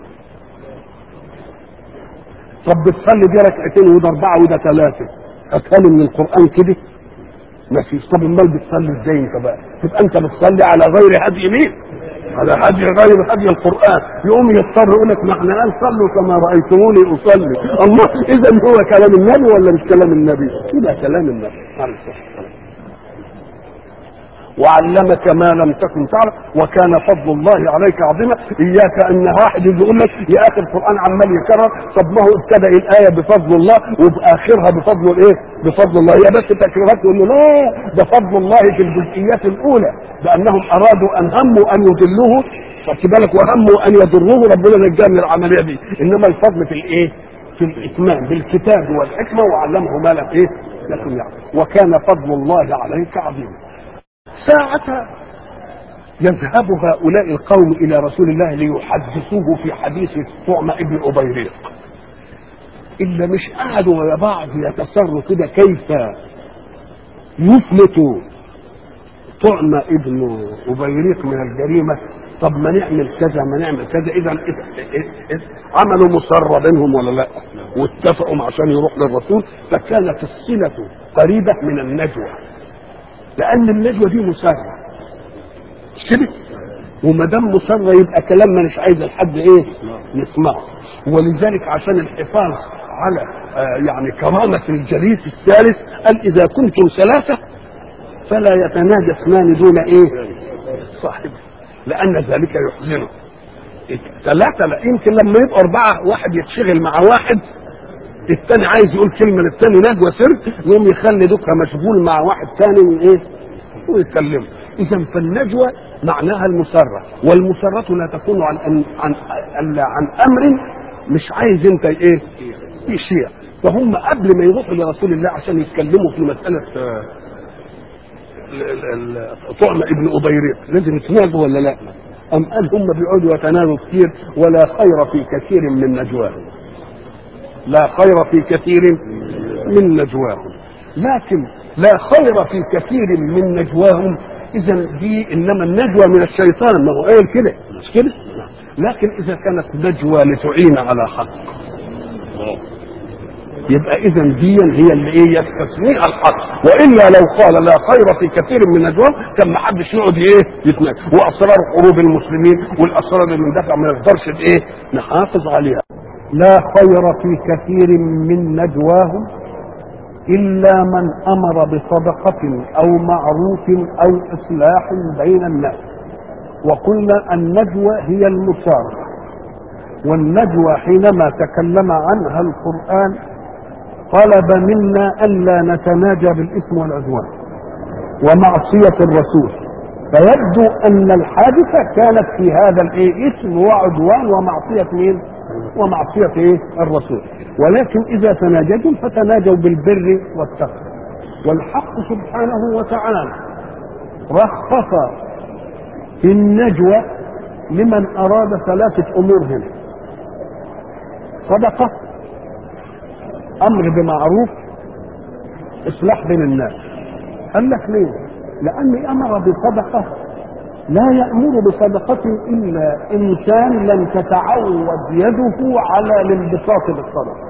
طب بتصلي دي ركعتين وده اربعه وده ثلاثه هاتها لي من القران كده ماشي طب امال بتصلي ازاي انت بقى تبقى انت بتصلي على غير هدي مين على هدي غير هدي القران يقوم يضطر يقول لك ما احنا قال صلوا كما رايتموني اصلي الله اذا هو كلام النبي ولا مش كلام النبي كده كلام النبي عليه الصلاه والسلام وعلمك ما لم تكن تعلم وكان فضل الله عليك عظيما اياك ان واحد يجي يقول لك يا اخي القران عمال يكرر طب ما هو ابتدا الايه بفضل الله وباخرها بفضل الايه؟ بفضل الله هي بس تكريرات يقول له لا ده فضل الله في الجزئيات الاولى بانهم ارادوا ان هموا ان يضلوه خدت بالك وهموا ان يضروه ربنا نجاه من العمليه دي انما الفضل في الايه؟ في الاتمام بالكتاب والحكمه وعلمه ما لم ايه؟ لكن يعلم وكان فضل الله عليك عظيما ساعة يذهب هؤلاء القوم إلى رسول الله ليحدثوه في حديث طعم ابن أبيريق إلا مش قعدوا ويا بعض يتسروا كده كيف يفلت طعم ابن أبيريق من الجريمة طب ما نعمل كذا ما نعمل كذا إذا عملوا مسرة بينهم ولا لا واتفقوا عشان يروح للرسول فكانت الصلة قريبة من النجوى لان النجوى دي مسرة مش كده وما دام مسرة يبقى كلام مش عايز الحد ايه يسمعه ولذلك عشان الحفاظ على آه يعني كرامة الجليس الثالث قال إذا كنتم ثلاثة فلا يتناجى اثنان دون إيه؟ صاحبه لأن ذلك يحزنه ثلاثة لا يمكن لما يبقى أربعة واحد يتشغل مع واحد الثاني عايز يقول كلمه للثاني نجوى سر يقوم يخلي دوكها مشغول مع واحد ثاني وايه ويكلمه اذا فالنجوى معناها المسره والمسره لا تكون عن عن عن, عن امر مش عايز انت ايه يشيع فهم قبل ما يروحوا لرسول الله عشان يتكلموا في مساله طعم ابن ابيريق لازم يتناجوا ولا لا؟ أم قال هم بيقعدوا يتناجوا كتير ولا خير في كثير من نجواهم لا خير في كثير من نجواهم لكن لا خير في كثير من نجواهم اذا دي انما النجوى من الشيطان ما هو قايل كده مش كده لكن اذا كانت نجوى لتعين على حق يبقى اذا دي هي اللي ايه يستثنيها الحق والا لو قال لا خير في كثير من نجواهم كان ما حدش يقعد ايه يتناجى واسرار حروب المسلمين والاسرار اللي مندفع ما نقدرش ايه نحافظ عليها لا خير في كثير من نجواهم إلا من أمر بصدقة أو معروف أو إصلاح بين الناس وقلنا النجوى هي المسارة والنجوى حينما تكلم عنها القرآن طلب منا ألا نتناجى بالإثم والعدوان ومعصية الرسول فيبدو أن الحادثة كانت في هذا الإيه إثم وعدوان ومعصية مين؟ ومعصية إيه؟ الرسول ولكن إذا تناجيتم فتناجوا بالبر والتقوى والحق سبحانه وتعالى رخص في النجوى لمن أراد ثلاثة أمور هنا صدقة أمر بمعروف إصلاح بين الناس قال لك ليه؟ لأني أمر بصدقة لا يأمر بصدقة إلا إنسان لم تتعود يده على الانبساط بالصدقة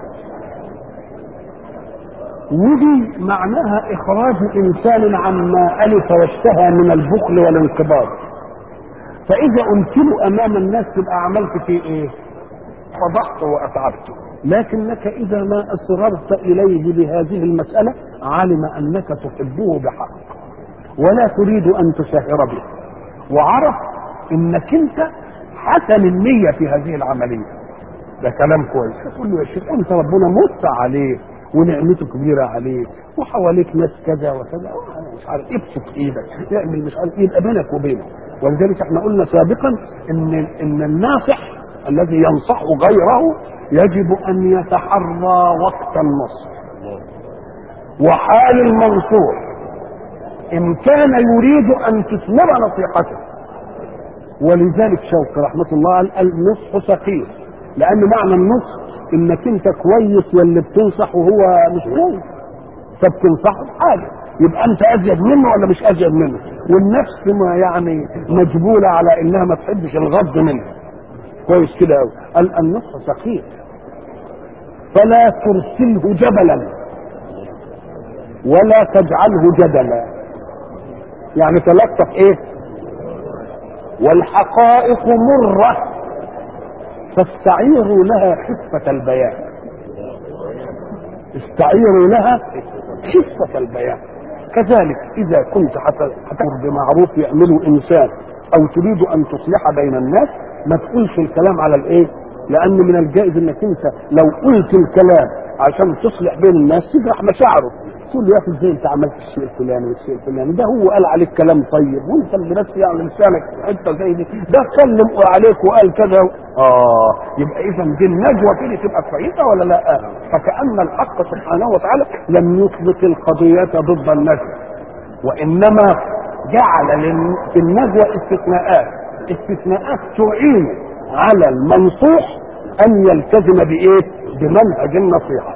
ودي معناها إخراج إنسان عما ألف واشتهى من البخل والانقباض فإذا أمثلوا أمام الناس تبقى عملت فيه إيه؟ فضحت وأتعبت لكنك إذا ما أصررت إليه بهذه المسألة علم أنك تحبه بحق ولا تريد أن تشهر به وعرف انك انت حسن النية في هذه العملية ده كلام كويس تقول له يا شيخ انت ربنا موسع عليه ونعمته كبيرة عليه وحواليك ناس كذا وكذا مش عارف ابسط ايدك اعمل مش عارف يبقى بينك وبينه ولذلك احنا قلنا سابقا ان ان الناصح الذي ينصح غيره يجب ان يتحرى وقت النصح وحال المنصوح ان كان يريد ان تثمر نصيحته ولذلك شوقي رحمه الله قال النصح ثقيل لان معنى النصح انك انت كويس واللي بتنصح وهو مش كويس فبتنصحه بحاجه يبقى انت ازيد منه ولا مش ازيد منه والنفس ما يعني مجبوله على انها ما تحبش الغض منه كويس كده قوي قال النصح ثقيل فلا ترسله جبلا ولا تجعله جدلا يعني تلطف ايه والحقائق مرة فاستعيروا لها خفة البيان استعيروا لها خفة البيان كذلك اذا كنت هتامر بمعروف يعمله انسان او تريد ان تصلح بين الناس ما تقولش الكلام على الايه لان من الجائز انك انت لو قلت الكلام عشان تصلح بين الناس تجرح مشاعره تقول له يا اخي ازاي انت عملت الشيء الفلاني والشيء الفلاني ده هو قال عليك كلام طيب وانت اللي بس يعني لسانك حته زي دي ده اتكلم عليك وقال كذا اه يبقى اذا دي النجوى كده تبقى كويسه ولا لا؟ فكان الحق سبحانه وتعالى لم يطلق القضيه ضد النجوى وانما جعل في النجوى استثناءات استثناءات تعين على المنصوح ان يلتزم بايه؟ بمنهج النصيحه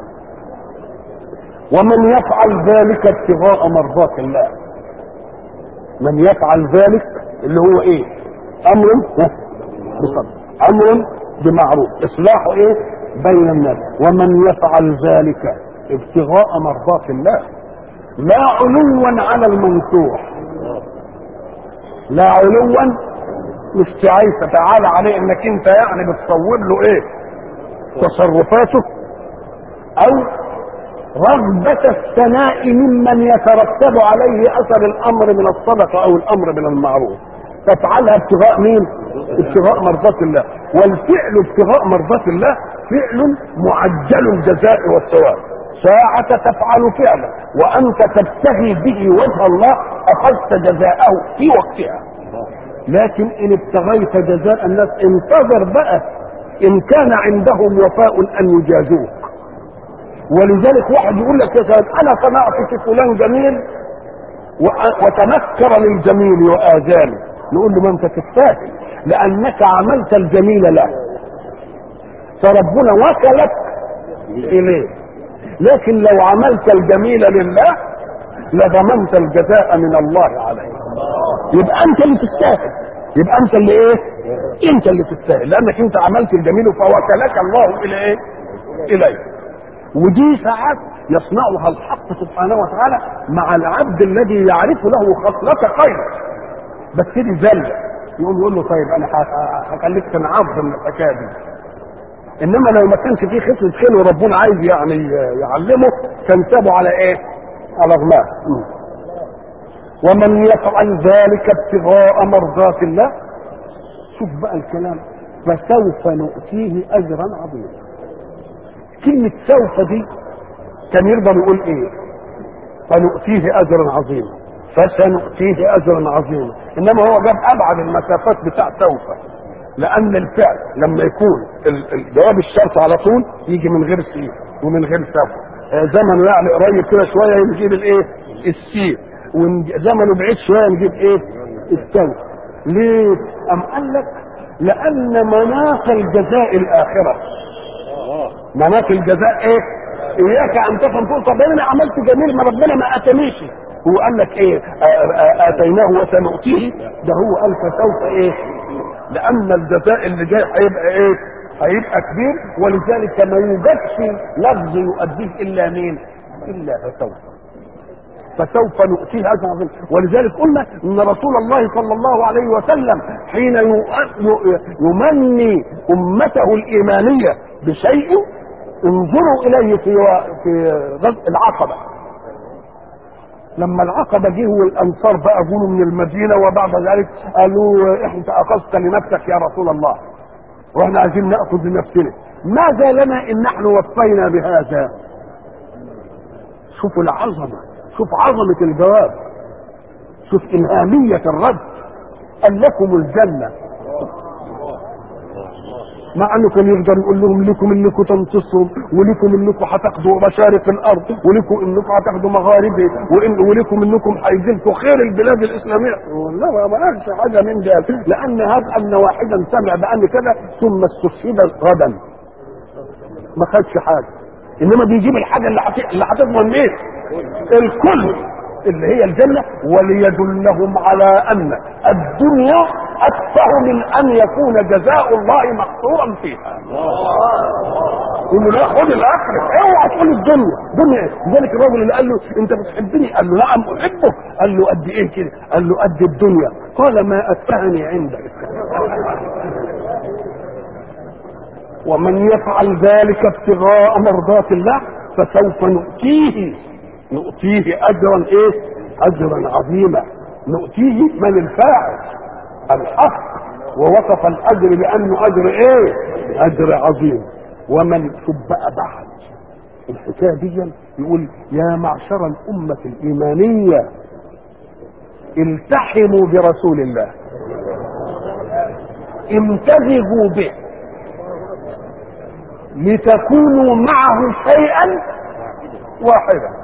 ومن يفعل ذلك ابتغاء مرضات الله من يفعل ذلك اللي هو ايه امر بصبر امر بمعروف اصلاح ايه بين الناس ومن يفعل ذلك ابتغاء مرضات الله لا علوا على المنصوح لا علوا مش عايز تتعالى عليه انك انت يعني بتصور له ايه تصرفاته او رغبة الثناء ممن يترتب عليه أثر الأمر من الصدقة أو الأمر من المعروف تفعلها ابتغاء مين؟ ابتغاء مرضاة الله والفعل ابتغاء مرضاة الله فعل معجل الجزاء والثواب ساعة تفعل فعلا وأنت تبتغي به وجه الله أخذت جزاءه في وقتها لكن إن ابتغيت جزاء الناس انتظر بقى إن كان عندهم وفاء أن يجازوك ولذلك واحد يقول لك يا سيد انا صنعت في فلان جميل وتنكر للجميل واذاني نقول له ما انت تستاهل لانك عملت الجميل له فربنا وكلك اليه لكن لو عملت الجميل لله لضمنت الجزاء من الله عليه يبقى انت اللي تستاهل يبقى انت اللي ايه انت اللي تستاهل لانك انت عملت الجميل فوكلك الله الى ايه اليه ودي ساعات يصنعها الحق سبحانه وتعالى مع العبد الذي يعرف له خصلة خير بس دي زلة يقوم يقول له طيب انا هخليك تنعظم من الحكايه دي انما لو ما كانش فيه خصلة خير وربنا عايز يعني يعلمه كان سابه على ايه؟ على غماه ومن يفعل ذلك ابتغاء مرضات الله شوف بقى الكلام فسوف نؤتيه اجرا عظيما كلمة سوف دي كان يقدر يقول ايه فنؤتيه اجرا عظيما فسنؤتيه اجرا عظيما انما هو جاب ابعد المسافات بتاع سوف لان الفعل لما يكون جواب الشرط على طول يجي من غير سين ومن غير سوف زمنه يعني قريب كده شويه نجيب الايه السين وزمنه بعيد شويه نجيب ايه السوف ليه ام قال لك لان مناط الجزاء الاخره مناط الجزاء ايه اياك ان تفهم تقول طب انا عملت جميل ما ربنا ما اتانيش هو قال لك ايه اتيناه وسنؤتيه ده هو قال فسوف ايه لان الجزاء اللي جاي هيبقى ايه هيبقى كبير ولذلك ما يوجدش لفظ يؤديه الا مين الا فسوف فسوف نؤتيه اجرا عظيما ولذلك قلنا ان رسول الله صلى الله عليه وسلم حين يمني امته الايمانيه بشيء انظروا اليه في في غزو العقبه لما العقبه جه والانصار بقى جولوا من المدينه وبعد ذلك قالوا انت اخذت لنفسك يا رسول الله واحنا عايزين ناخذ لنفسنا ماذا لنا ان نحن وفينا بهذا شوفوا العظمه شوف عظمه الجواب شوف انهاميه الرد قال لكم الجنه مع انه كان يقدر يقول لهم لكم انكم تنتصروا ولكم انكم هتاخدوا مشارق الارض ولكم انكم هتاخدوا مغاربها وإن ولكم انكم هيجيلكم خير البلاد الاسلاميه لا ما قالش حاجه من ده لان هذا ان واحدا سمع بان كذا ثم استشهد غدا ما خدش حاجه انما بيجيب الحاجه اللي حت... اللي هتضمن مين؟ الكل اللي هي الجنه وليدلهم على ان الدنيا اكثر من ان يكون جزاء الله مقصورا فيها يقول لا خد الاخره اوعى تقول الدنيا دنيا لذلك الرجل اللي قال له انت بتحبني قال له نعم احبك قال له قد ايه كده قال له قد الدنيا قال ما اتفهني عندك ومن يفعل ذلك ابتغاء مرضات الله فسوف نؤتيه نؤتيه اجرا ايه اجرا عظيما نؤتيه من الفاعل الحق ووصف الاجر بانه اجر ايه اجر عظيم ومن شوف بقى بعد الحكايه دي يقول يا معشر الامه الايمانيه التحموا برسول الله امتزجوا به لتكونوا معه شيئا واحدا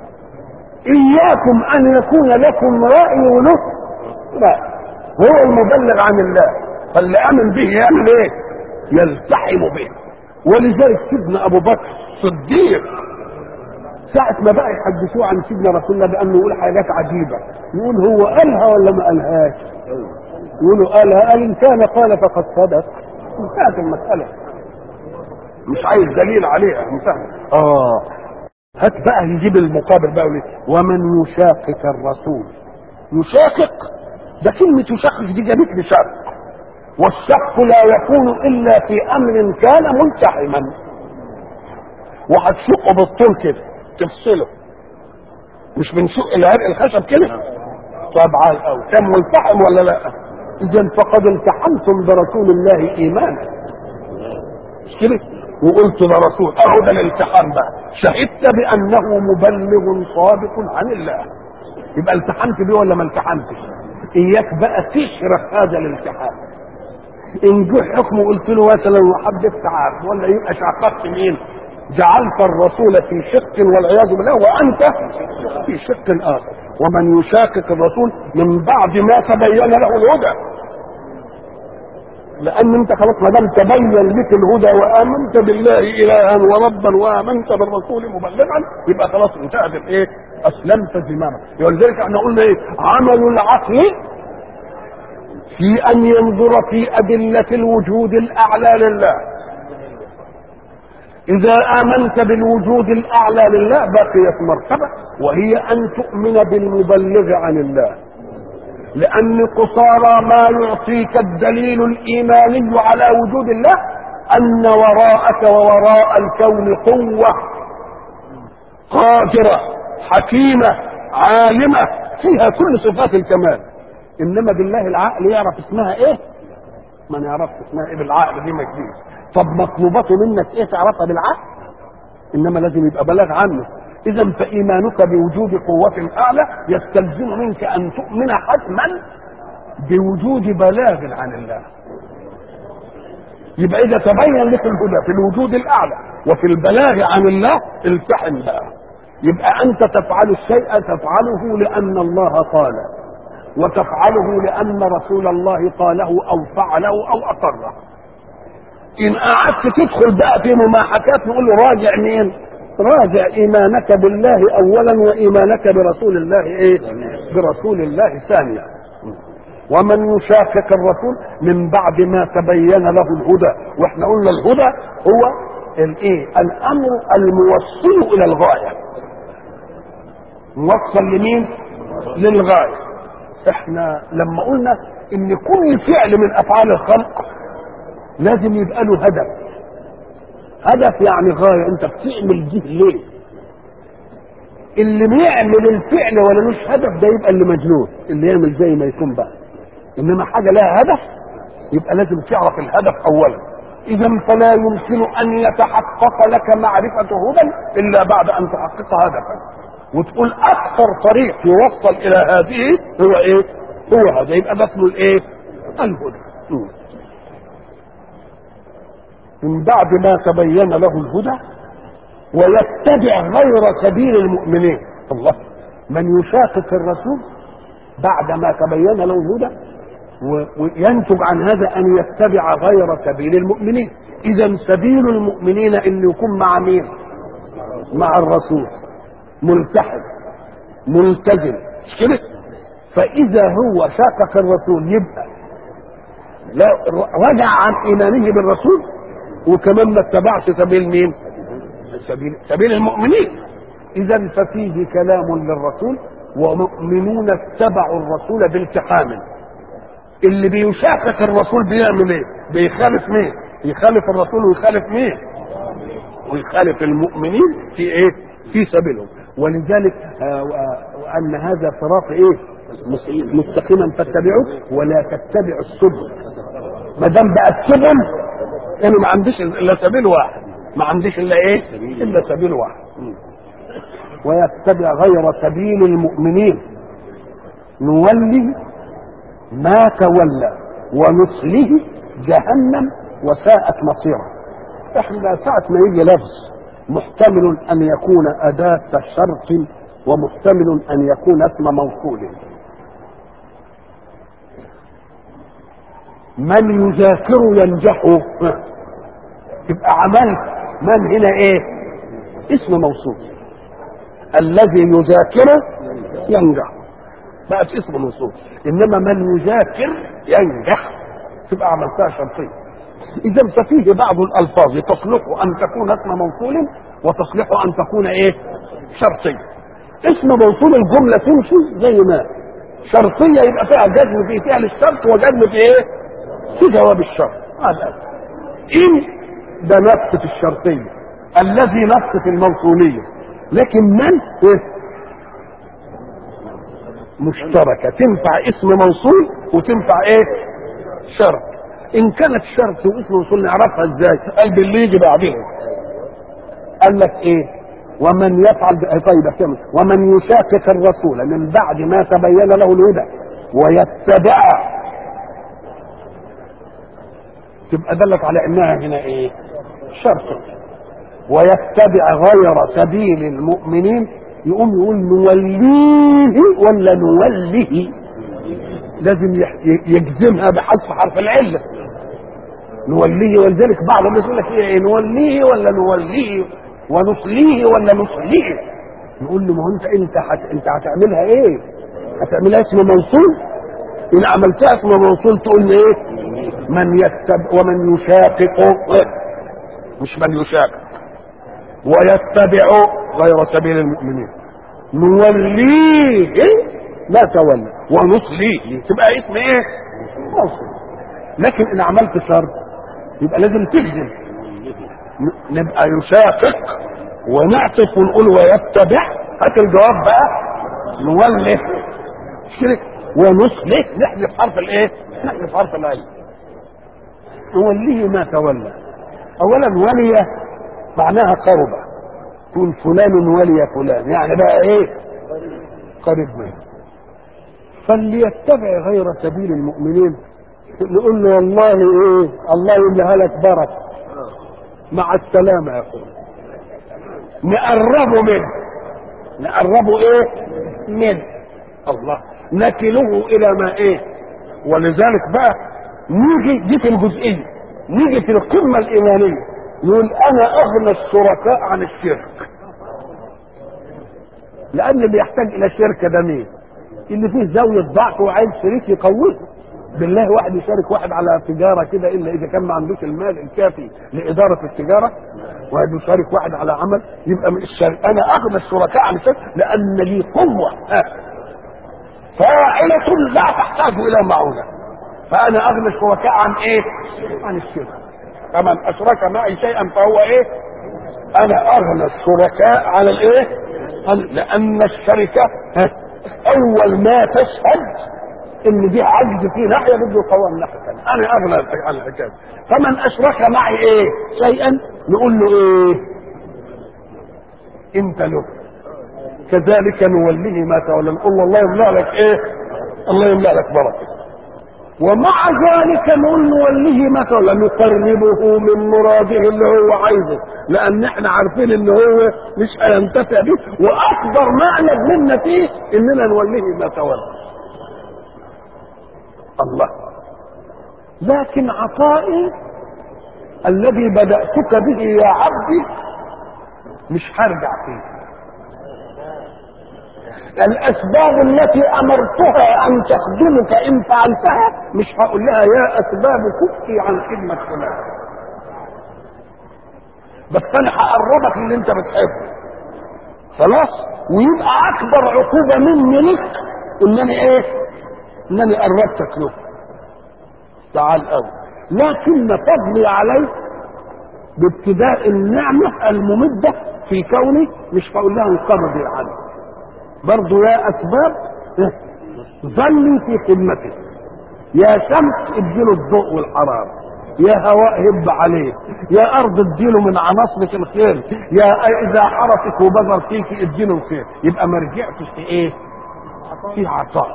اياكم ان يكون لكم راي وله راي هو المبلغ عن الله فاللي امن به يعمل ايه يلتحم به ولذلك سيدنا ابو بكر صديق ساعة ما بقى يحدثوه عن سيدنا رسول الله بأنه يقول حاجات عجيبة يقول هو قالها ولا ما قالهاش يقولوا قالها قال إن كان قال فقد صدق انتهت المسألة مش عايز دليل عليها مسهل اه هات بقى نجيب المقابل بقى وليه. ومن يشاقق الرسول يشاقق ده كلمة يشاقق دي جابت لي شق والشق لا يكون إلا في أمر كان ملتحما وهتشقه بالطول كده تفصله مش بنشق العرق الخشب كده طب عال قوي كان ملتحم ولا لا اذا فقد التحمتم برسول الله ايمانا مش كده وقلت ده رسول اهو ده الالتحام بقى شهدت بانه مبلغ صادق عن الله يبقى التحمت بيه ولا ما التحمتش اياك بقى تشرح هذا الالتحام ان جه حكم قلت له مثلا وحدثت عارف ولا يبقى شققت مين جعلت الرسول في شق والعياذ بالله وانت في شق اخر ومن يشاقق الرسول من بعد ما تبين له الهدى لان انت خلاص ما دام تبين لك الهدى وامنت بالله الها وربا وامنت بالرسول مبلغا يبقى خلاص انتهت الايه؟ اسلمت زمامك ولذلك احنا قلنا ايه؟ عمل العقل في ان ينظر في ادله الوجود الاعلى لله إذا آمنت بالوجود الأعلى لله بقيت مرتبة وهي أن تؤمن بالمبلغ عن الله لأن قصارى ما يعطيك الدليل الإيماني على وجود الله أن وراءك ووراء الكون قوة قادرة حكيمة عالمة فيها كل صفات الكمال إنما بالله العقل يعرف اسمها إيه؟ ما نعرفش اسمها إيه بالعقل دي ما تجيش طب مطلوباته منك ايه تعرفها بالعقل انما لازم يبقى بلاغ عنه اذا فايمانك بوجود قوه اعلى يستلزم منك ان تؤمن حتما بوجود بلاغ عن الله يبقى اذا تبين لك الهدى في الوجود الاعلى وفي البلاغ عن الله التحم بقى يبقى انت تفعل الشيء تفعله لان الله قال وتفعله لان رسول الله قاله او فعله او اقره ان قعدت تدخل بقى في مماحكات نقول له راجع مين راجع ايمانك بالله اولا وايمانك برسول الله ايه برسول الله ثانيا ومن يشاقق الرسول من بعد ما تبين له الهدى واحنا قلنا الهدى هو الايه الامر الموصل الى الغايه موصل لمين للغايه احنا لما قلنا ان كل فعل من افعال الخلق لازم يبقى له هدف هدف يعني غايه انت بتعمل دي ليه اللي بيعمل الفعل ولا مش هدف ده يبقى اللي مجنون اللي يعمل زي ما يكون بقى انما حاجه لها هدف يبقى لازم تعرف الهدف اولا اذا فلا يمكن ان يتحقق لك معرفه هدى الا بعد ان تحقق هدفا وتقول اكثر طريق يوصل الى هذه هو ايه هو هذا يبقى ده اسمه الايه الهدى من بعد ما تبين له الهدى ويتبع غير سبيل المؤمنين الله من يشاقق الرسول بعد ما تبين له الهدى وينتج عن هذا ان يتبع غير سبيل المؤمنين اذا سبيل المؤمنين ان يكون مع مين مع الرسول ملتحم ملتزم مش كده فاذا هو شاقق الرسول يبقى لا رجع عن ايمانه بالرسول وكمان ما اتبعش سبيل مين سبيل سبيل المؤمنين اذا ففيه كلام للرسول ومؤمنون اتبعوا الرسول بالتحام اللي بيشاقق الرسول بيعمل ايه بيخالف مين يخالف الرسول ويخالف مين ويخالف المؤمنين في ايه في سبيلهم ولذلك آه، وان هذا صراط ايه مستقيما فاتبعوه ولا تتبعوا السبل ما دام بقى السبل انا ما عنديش الا سبيل واحد ما عنديش الا ايه الا سبيل واحد ويتبع غير سبيل المؤمنين نولي ما تولى ونصله جهنم وساءت مصيره احنا ساعة ما يجي لفظ محتمل ان يكون اداة شرط ومحتمل ان يكون اسم موصول من يذاكر ينجح يبقى عملت من هنا ايه اسم موصول الذي يذاكر ينجح بقت اسم موصول انما من يذاكر ينجح تبقى عملتها شرطيه اذا ففيه بعض الالفاظ تصلح ان تكون اسم موصول وتصلح ان تكون ايه شرطيه اسم موصول الجمله تمشي زي ما شرطيه يبقى فيها جزم في فعل الشرط وجزم في ايه في جواب الشرط هذا ان ده نص في الشرطيه الذي نص في الموصوليه لكن من إيه؟ مشتركه تنفع اسم موصول وتنفع ايه شرط ان كانت شرط واسم موصول نعرفها ازاي قال باللي يجي بعدين قال لك ايه ومن يفعل طيب كمل ومن يشاكك الرسول من بعد ما تبين له الهدى ويتبع تبقى دلت على انها هنا ايه شرط ويتبع غير سبيل المؤمنين يقوم يقول نوليه ولا نوله لازم يجزمها بحذف حرف العله نوليه ولذلك بعض الناس يقول لك ايه نوليه ولا نوليه ونصليه ولا نصليه نقول له ما هو انت انت حت انت هتعملها ايه؟ هتعملها اسم موصول ان عملتها اسم موصول تقول لي ايه؟ من يتبع ومن يشاقق مش من يشاقق ويتبع غير سبيل المؤمنين نوليه ما تولى ونصليه تبقى اسم ايه؟ موصول لكن ان عملت شرط يبقى لازم تجزم نبقى يشاقق ونعطف ونقول ويتبع هات الجواب بقى نوله شرك ونصله نحذف حرف الايه؟ نحذف حرف العين نوليه ما تولى اولا ولي معناها قرب تقول فلان ولي فلان يعني بقى ايه قريب منه فليتبع غير سبيل المؤمنين نقول له والله ايه الله يملها لك بركه مع السلامه يا اخويا نقربه منه نقربه ايه منه الله نكله الى ما ايه ولذلك بقى نيجي دي في الجزئيه نيجي في القمه الايمانيه يقول انا اغنى الشركاء عن الشرك لان اللي يحتاج الى شركه ده مين اللي فيه زاويه ضعف وعايز شريك يقويه بالله واحد يشارك واحد على تجاره كده الا اذا كان ما عندوش المال الكافي لاداره التجاره واحد يشارك واحد على عمل يبقى من الشرك انا اغنى الشركاء عن الشرك لان لي قوه فاعله لا تحتاج الى معونه فانا اغنى الشركاء عن ايه؟ عن الشرك فمن اشرك معي شيئا فهو ايه؟ انا اغنى الشركاء عن الايه؟ لان الشركه اول ما تشهد ان دي عجز في ناحيه بده يقوم ناحيه ثانيه انا اغنى عن الحكايه فمن اشرك معي ايه شيئا نقول له ايه انت له كذلك نوليه ما تولى نقول له الله يملا لك ايه الله يملا لك بركه ومع ذلك نقول نوليه ما تولى نقربه من مراده اللي هو عايزه لان احنا عارفين ان هو مش هينتفع به واكبر معنى منا فيه اننا نوليه ما تولى الله لكن عطائي الذي بدأتك به يا عبدي مش هرجع فيه الأسباب التي أمرتها أن تخدمك إن فعلتها مش هقول لها يا أسباب كفي عن خدمة فلان بس أنا هقربك اللي أنت بتحبه خلاص ويبقى أكبر عقوبة مني لك إنني إيه؟ انني قربتك له تعال قوي لكن فضلي عليك بابتداء النعمة الممدة في كوني مش هقول لها انقبضي عنه برضه يا أسباب ظلي في خدمته يا شمس اديله الضوء والحرارة يا هواء هب عليه يا ارض اديله من عناصرك الخير يا اذا حرسك وبذر فيك اديله الخير يبقى ما رجعتش في ايه في عطاء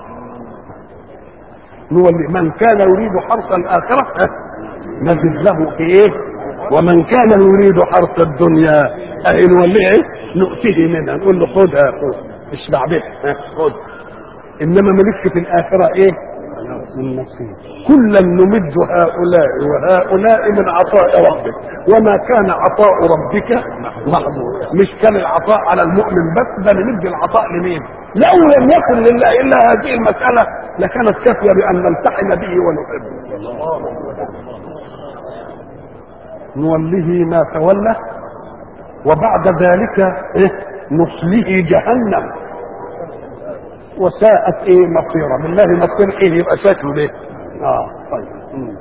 نولي من كان يريد حرث الاخره نزد له في ايه ومن كان يريد حرث الدنيا اهي نوليه ايه نؤتيه منها نقول له خدها خد اشبع بها خد انما مالكش في الاخره ايه من نصيب كلا نمد هؤلاء وهؤلاء من عطاء ربك وما كان عطاء ربك محظور مش كان العطاء على المؤمن بس ده نمد العطاء لمين لو لم يكن لله الا هذه المساله لكانت كافيه بان نلتحم به ونحبه نوليه ما تولى وبعد ذلك إيه؟ نصله جهنم وساءت ايه مصيرا بالله مصير ايه يبقى شكله ليه اه طيب مم.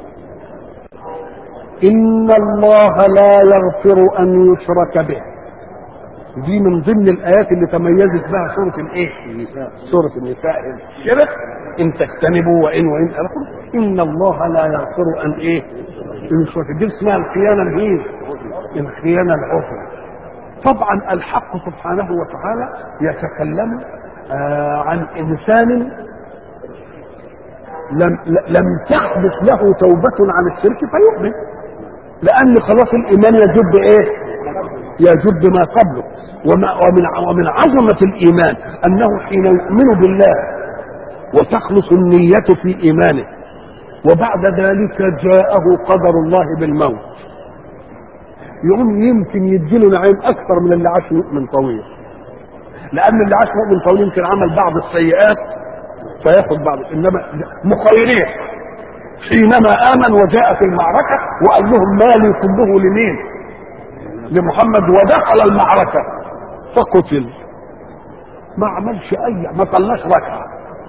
ان الله لا يغفر ان يشرك به دي من ضمن الايات اللي تميزت بها سوره الايه النساء سوره النساء الشرك ان تجتنبوا وان وان اخره ان الله لا يغفر ان ايه ان يشرك دي اسمها الخيانه الهين الخيانه العظمى طبعا الحق سبحانه وتعالى يتكلم آه عن انسان لم لم تحدث له توبة عن الشرك فيؤمن لأن خلاص الإيمان يجب إيه؟ يجب ما قبله وما ومن ومن عظمة الإيمان أنه حين يؤمن بالله وتخلص النية في إيمانه وبعد ذلك جاءه قدر الله بالموت يقوم يمكن يديله نعيم أكثر من اللي عاش مؤمن طويل لان اللي عاش مؤمن طويل يمكن عمل بعض السيئات فياخد بعض انما مخيرين حينما امن وجاء في المعركه وقال لهم مالي كله لمين؟ لمحمد ودخل المعركه فقتل ما عملش اي ما طلعش ركعه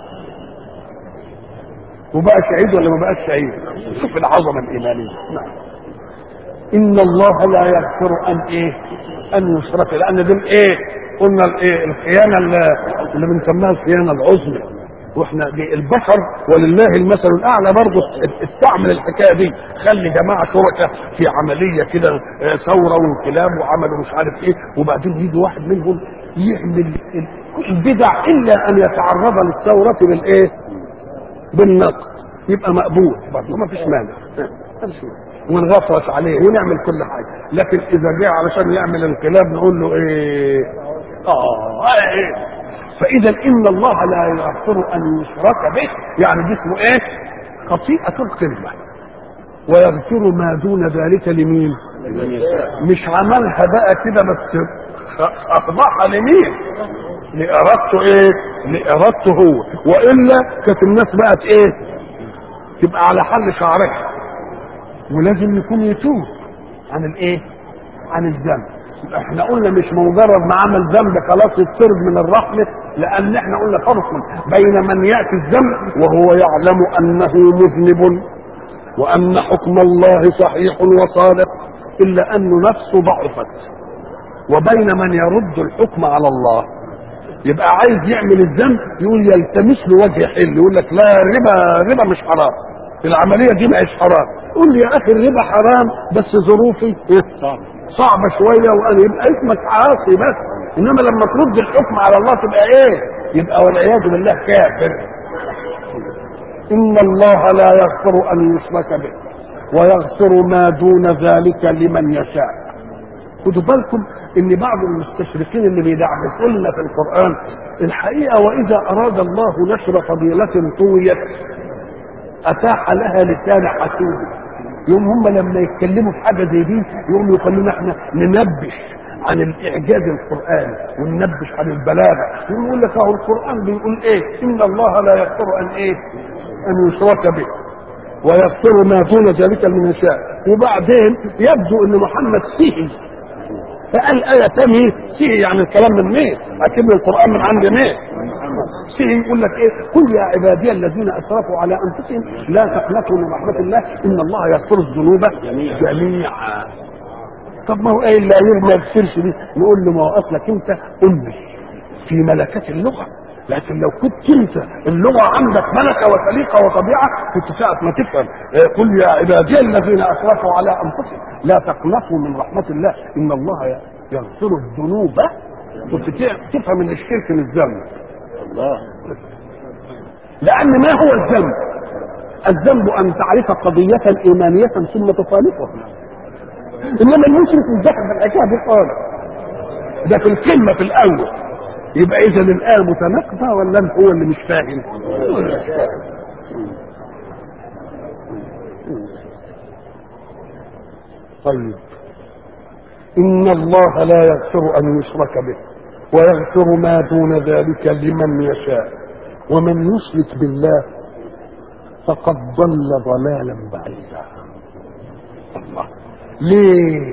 وبقى شهيد ولا ما بقاش شهيد شوف العظمه الايمانيه نعم ان الله لا يغفر ان ايه ان يشرك لان دول ايه قلنا الايه الخيانه اللي بنسميها الخيانه العظمى واحنا دي البشر ولله المثل الاعلى برضه استعمل الحكايه دي خلي جماعه شركاء في عمليه كده ثوره وانقلاب وعملوا مش عارف ايه وبعدين يجي واحد منهم يعمل البدع الا ان يتعرض للثوره بالايه؟ بالنقد يبقى مقبول برضه ما فيش مانع ونغطرس عليه ونعمل كل حاجه لكن اذا جه علشان يعمل انقلاب نقول له ايه اه ايه فاذا ان الله لا يغفر ان يشرك به يعني دي اسمه ايه خطيئه القمه ويغفر ما دون ذلك لمين مش عملها بقى كده بس اخضعها لمين لارادته ايه لارادته هو والا كانت الناس بقت ايه تبقى على حل شعرها ولازم يكون يتوب عن الايه عن الذنب احنا قلنا مش مجرد ما عمل ذنب خلاص يطرد من الرحمة لان احنا قلنا فرق بين من يأتي الذنب وهو يعلم انه مذنب وان حكم الله صحيح وصادق الا ان نفسه ضعفت وبين من يرد الحكم على الله يبقى عايز يعمل الذنب يقول يلتمس له وجه حل يقول لك لا الربا الربا مش حرام العمليه دي مش حرام قول لي يا اخي الربا حرام بس ظروفي صعبه شويه وانا يبقى اسمك عاصي بس انما لما ترد الحكم على الله تبقى ايه يبقى والعياذ بالله كافر ان الله لا يغفر ان يشرك به ويغفر ما دون ذلك لمن يشاء خدوا بالكم ان بعض المستشرقين اللي بيدعبسوا لنا في القران الحقيقه واذا اراد الله نشر فضيله طويت اتاح لها لسان حسود يوم هم لما يتكلموا في حاجه زي دي يقوموا يخلونا احنا ننبش عن الاعجاز القراني وننبش عن البلاغه يقول لك اهو القران بيقول ايه ان الله لا يغفر ان ايه ان يشرك به ويغفر ما دون ذلك لمن يشاء وبعدين يبدو ان محمد سهي فقال آية تانية سهي يعني الكلام من مين؟ أكيد القرآن من عند مين؟ سهي يقول لك إيه؟ قل يا عبادي الذين أسرفوا على أنفسهم لا تقنطوا من رحمة الله إن الله يغفر الذنوب جميعا طب ما هو ايه اللي ما يغفرش دي نقول له ما هو اصلك انت امي في ملكات اللغه لكن لو كنت انت اللغه عندك ملكه وسليقه وطبيعه كنت ساعه ما تفهم آه، قل يا عبادي الذين اسرفوا على انفسهم لا تقنطوا من رحمه الله ان الله يغفر الذنوب كنت تفهم ان الشرك من الذنب الله لان ما هو الذنب الذنب ان تعرف قضيه ايمانيه ثم تخالفها انما المشرك مش داخل في الحكايه دي خالص ده في الكلمه في الاول يبقى اذا الايه متناقضه ولا هو اللي مش فاهم هو اللي مش فاهم طيب ان الله لا يغفر ان يشرك به ويغفر ما دون ذلك لمن يشاء ومن يشرك بالله فقد ضل ضلالا بعيدا الله ليه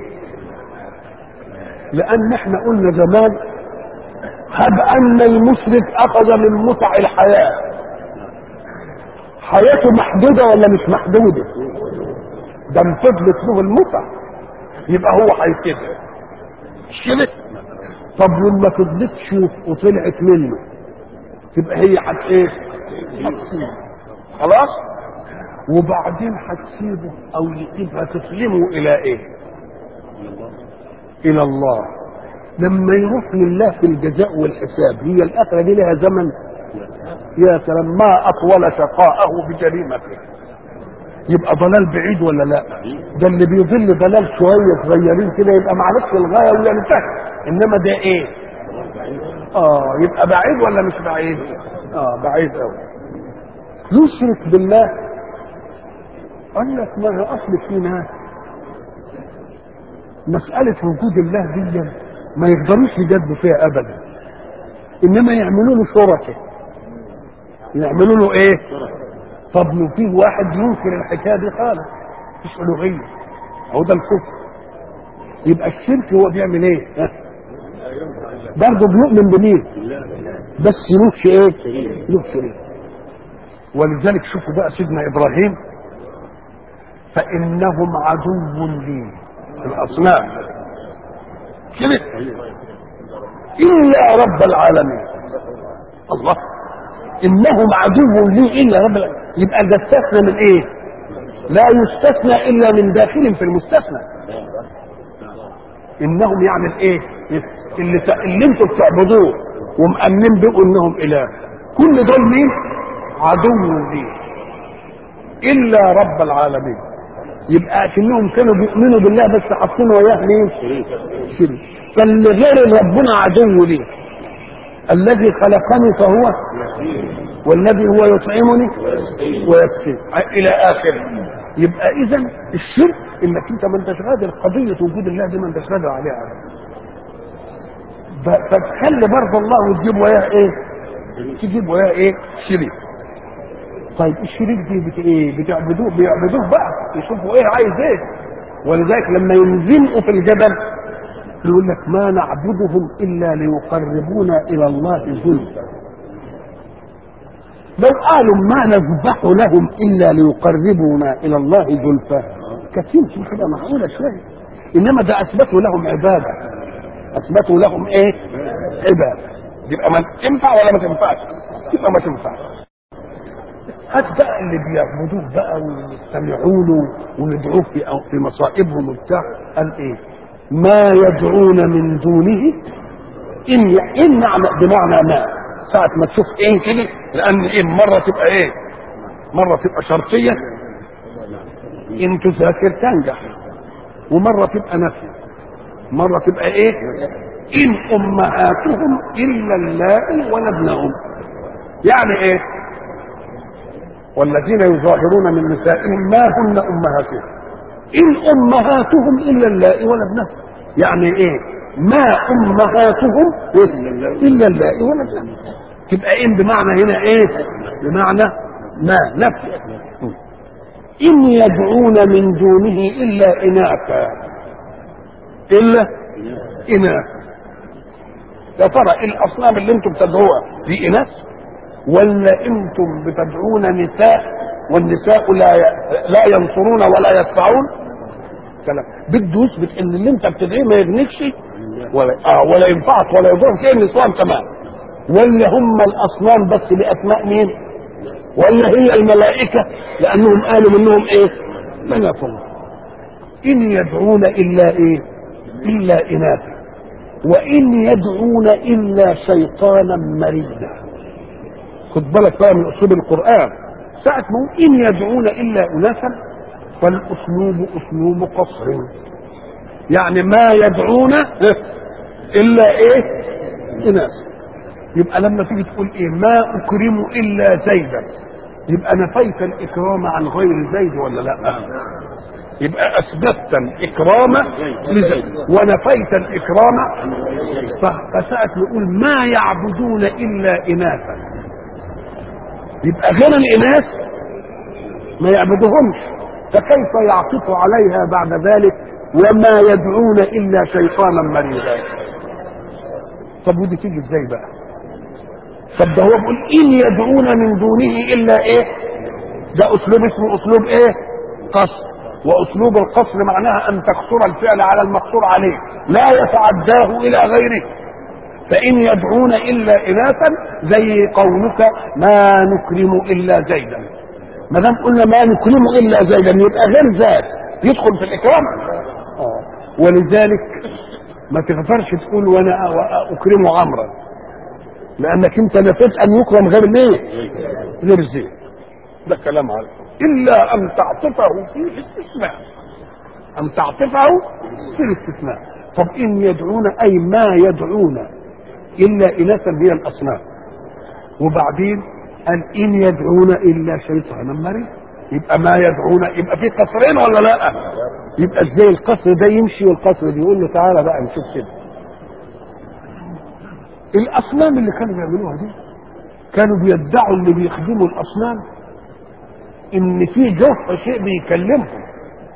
لان احنا قلنا زمان هب ان المشرك اخذ من متع الحياه حياته محدوده ولا مش محدوده ده فضلت له المتع يبقى هو هيسيبها مش كده طب لما فضلتش وطلعت منه تبقى هي هت ايه هتسيبه خلاص وبعدين هتسيبه او يسيبها تسلمه الى ايه الى الله لما يروح لله في الجزاء والحساب هي الاخره دي لها زمن يا سلام ما اطول شقاءه بجريمته يبقى ضلال بعيد ولا لا ده اللي بيضل ضلال شويه صغيرين كده يبقى معلش الغايه وينتهي انما ده ايه اه يبقى بعيد ولا مش بعيد اه بعيد قوي يشرك بالله قال لك ما هي اصل في ناس مساله وجود الله دي ما يقدروش يجادلوا فيها ابدا انما يعملوا له شركه يعملوا له ايه طب لو في واحد ينكر الحكايه دي خالص مش الوهيه هو ده الكفر يبقى الشرك هو بيعمل ايه ها؟ برضه بيؤمن بمين بس يلوش ايه يلوش شريك ولذلك شوفوا بقى سيدنا ابراهيم فانهم عدو لي الاصنام كده الا رب العالمين الله انهم عدو لي الا رب العالمين يبقى ده استثنى من ايه لا يستثنى الا من داخل في المستثنى انهم يعني الايه اللي, ت... اللي انتم بتعبدوه ومأمنين بيقوا انهم اله كل دول مين عدو لي الا رب العالمين يبقى كأنهم كانوا بيؤمنوا بالله بس حاطين وياه مين شريك فاللي غير ربنا عدو لي الذي خلقني فهو والذي هو يطعمني ويسقي الى اخره يبقى اذا الشرك انك انت ما انتش قادر قضيه وجود الله دي ما انتش قادر عليها فتخلي برضه الله وتجيب وياه ايه؟ تجيب وياه ايه؟ شريك طيب الشريك دي بت ايه؟ بتعبدوه بيعبدوه بقى يشوفوا ايه عايز ايه؟ ولذلك لما ينزنقوا في الجبل يقول لك ما نعبدهم الا ليقربونا الى الله زلفى لو قالوا ما نذبح لهم الا ليقربونا الى الله زلفى كثير في كده معقوله شويه انما ده اثبتوا لهم عباده اثبتوا لهم ايه؟ عباده يبقى ما تنفع ولا ما تنفعش؟ يبقى ما تنفعش هات بقى اللي بيعبدوه بقى ويستمعوا له ويدعوه في أو في مصائبهم وبتاع قال ايه؟ ما يدعون من دونه ان ان معنى بمعنى ما ساعة ما تشوف ايه كده لان ايه مرة تبقى ايه مرة تبقى شرطية ان تذاكر تنجح ومرة تبقى نفي مرة تبقى ايه ان امهاتهم الا اللائي ولدنهم يعني ايه والذين يظاهرون من نسائهم ما هن امهاتهم ان امهاتهم الا اللائي ولدنهم يعني ايه ما امهاتهم الا اللائي ولدنهم تبقى ان بمعنى هنا ايه بمعنى ما نفي ان يدعون من دونه الا اناثا الا اناث يا ترى الاصنام اللي انتم بتدعوها دي اناث ولا انتم بتدعون نساء والنساء لا لا ينصرون ولا يدفعون الكلام بده يثبت ان اللي انت بتدعيه ما يغنيكش ولا اه ولا ينفعك ولا يضرك ايه النسوان كمان ولا هم الاصنام بس باسماء مين ولا هي الملائكه لانهم قالوا منهم ايه ملك ان يدعون الا ايه الا اناثا وان يدعون الا شيطانا مريدا خد بالك بقى من اسلوب القران ساعه ما هو ان يدعون الا اناثا فالاسلوب اسلوب قصر يعني ما يدعون الا ايه اناثا يبقى لما تيجي تقول ايه ما اكرم الا زيدا يبقى نفيت الاكرام عن غير زيد ولا لا يبقى اثبتت الاكرام لزيد ونفيت الاكرام فساعة نقول ما يعبدون الا اناثا يبقى غير الاناث ما يعبدهمش فكيف يعطف عليها بعد ذلك وما يدعون الا شيطانا مريدا طب ودي تيجي ازاي بقى طب ده هو بيقول ان يدعون من دونه الا ايه ده اسلوب اسمه اسلوب ايه قصر واسلوب القصر معناها ان تقصر الفعل على المقصور عليه لا يتعداه الى غيره فان يدعون الا اناثا زي قولك ما نكرم الا زيدا ما دام قلنا ما نكرم الا زيدا يبقى غير ذات يدخل في الاكرام آه. ولذلك ما تغفرش تقول وانا اكرم عمرا لانك انت نفيت ان يكرم غير ليه غير زيد ده كلام على الا ان تعطفه في الاستثناء ان تعطفه في الاستثناء طب ان يدعون اي ما يدعون الا اناثا هي الاصنام وبعدين قال ان يدعون الا شيطانا مريض يبقى ما يدعون يبقى في قصرين ولا لا يبقى ازاي القصر ده يمشي والقصر ده يقول له تعالى بقى نشوف كده الاصنام اللي كانوا بيعملوها دي كانوا بيدعوا اللي بيخدموا الاصنام ان في جوف شيء بيكلمهم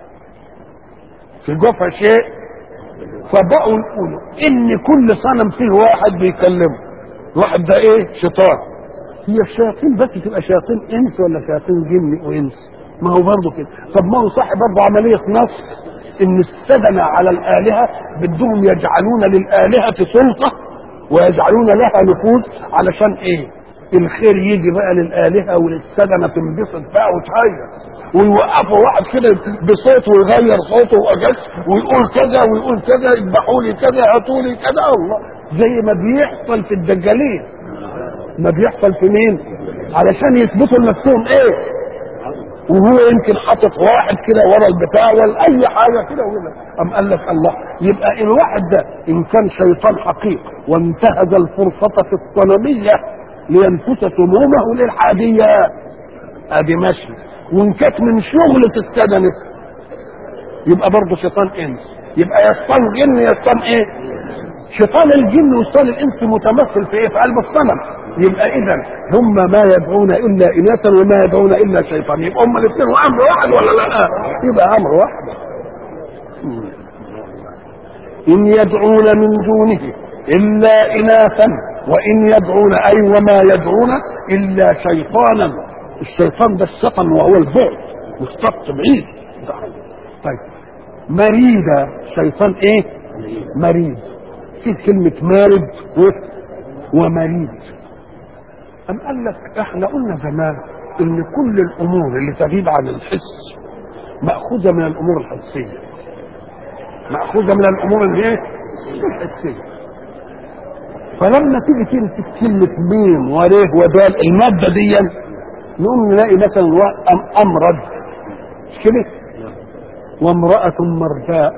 في جوف شيء فبقوا يقولوا ان كل صنم فيه واحد بيكلمه واحد ده ايه شيطان هي الشياطين بس تبقى شياطين انس ولا شياطين جن وانس ما هو برضه كده طب ما هو صح برضه عمليه نصب ان السدنه على الالهه بدهم يجعلون للالهه سلطه ويجعلون لها نفوذ علشان ايه الخير يجي بقى للآلهة وللسدنة تنبسط بقى وتهيأ ويوقفوا واحد كده بصوت ويغير صوته وأجس ويقول كذا ويقول كذا اذبحوا لي كذا هاتوا لي كذا الله زي ما بيحصل في الدجالين ما بيحصل في مين؟ علشان يثبتوا لنفسهم ايه؟ وهو يمكن حاطط واحد كده ورا البتاع ولا اي حاجه كده ولا ام قال لك الله يبقى الواحد ده ان كان شيطان حقيقي وانتهز الفرصه في الصنميه لينفس سمومه للحاديه ادي ماشي وان كانت من شغله السدنه يبقى برضه شيطان انس يبقى يشطان جن يشطان ايه؟ شيطان الجن وشيطان الانس متمثل في ايه؟ في قلب الصنم يبقى اذا هم ما يدعون الا اناثا وما يدعون الا شيطان يبقى هم الاثنين امر واحد ولا لا؟ يبقى امر واحد ان يدعون من دونه الا اناثا وان يدعون اي وما يدعون الا شيطانا الشيطان ده الشطن وهو البعد مشتق بعيد طيب مريدة شيطان ايه مريد في كلمة مارد ومريد أم قال لك احنا قلنا زمان ان كل الامور اللي تغيب عن الحس مأخوذة من الامور الحسية مأخوذة من الامور الايه الحسية فلما تيجي تمسك كلمة ميم وريه ودال المادة دي نقوم نلاقي مثلا أمرد مش كده وامرأة مرداء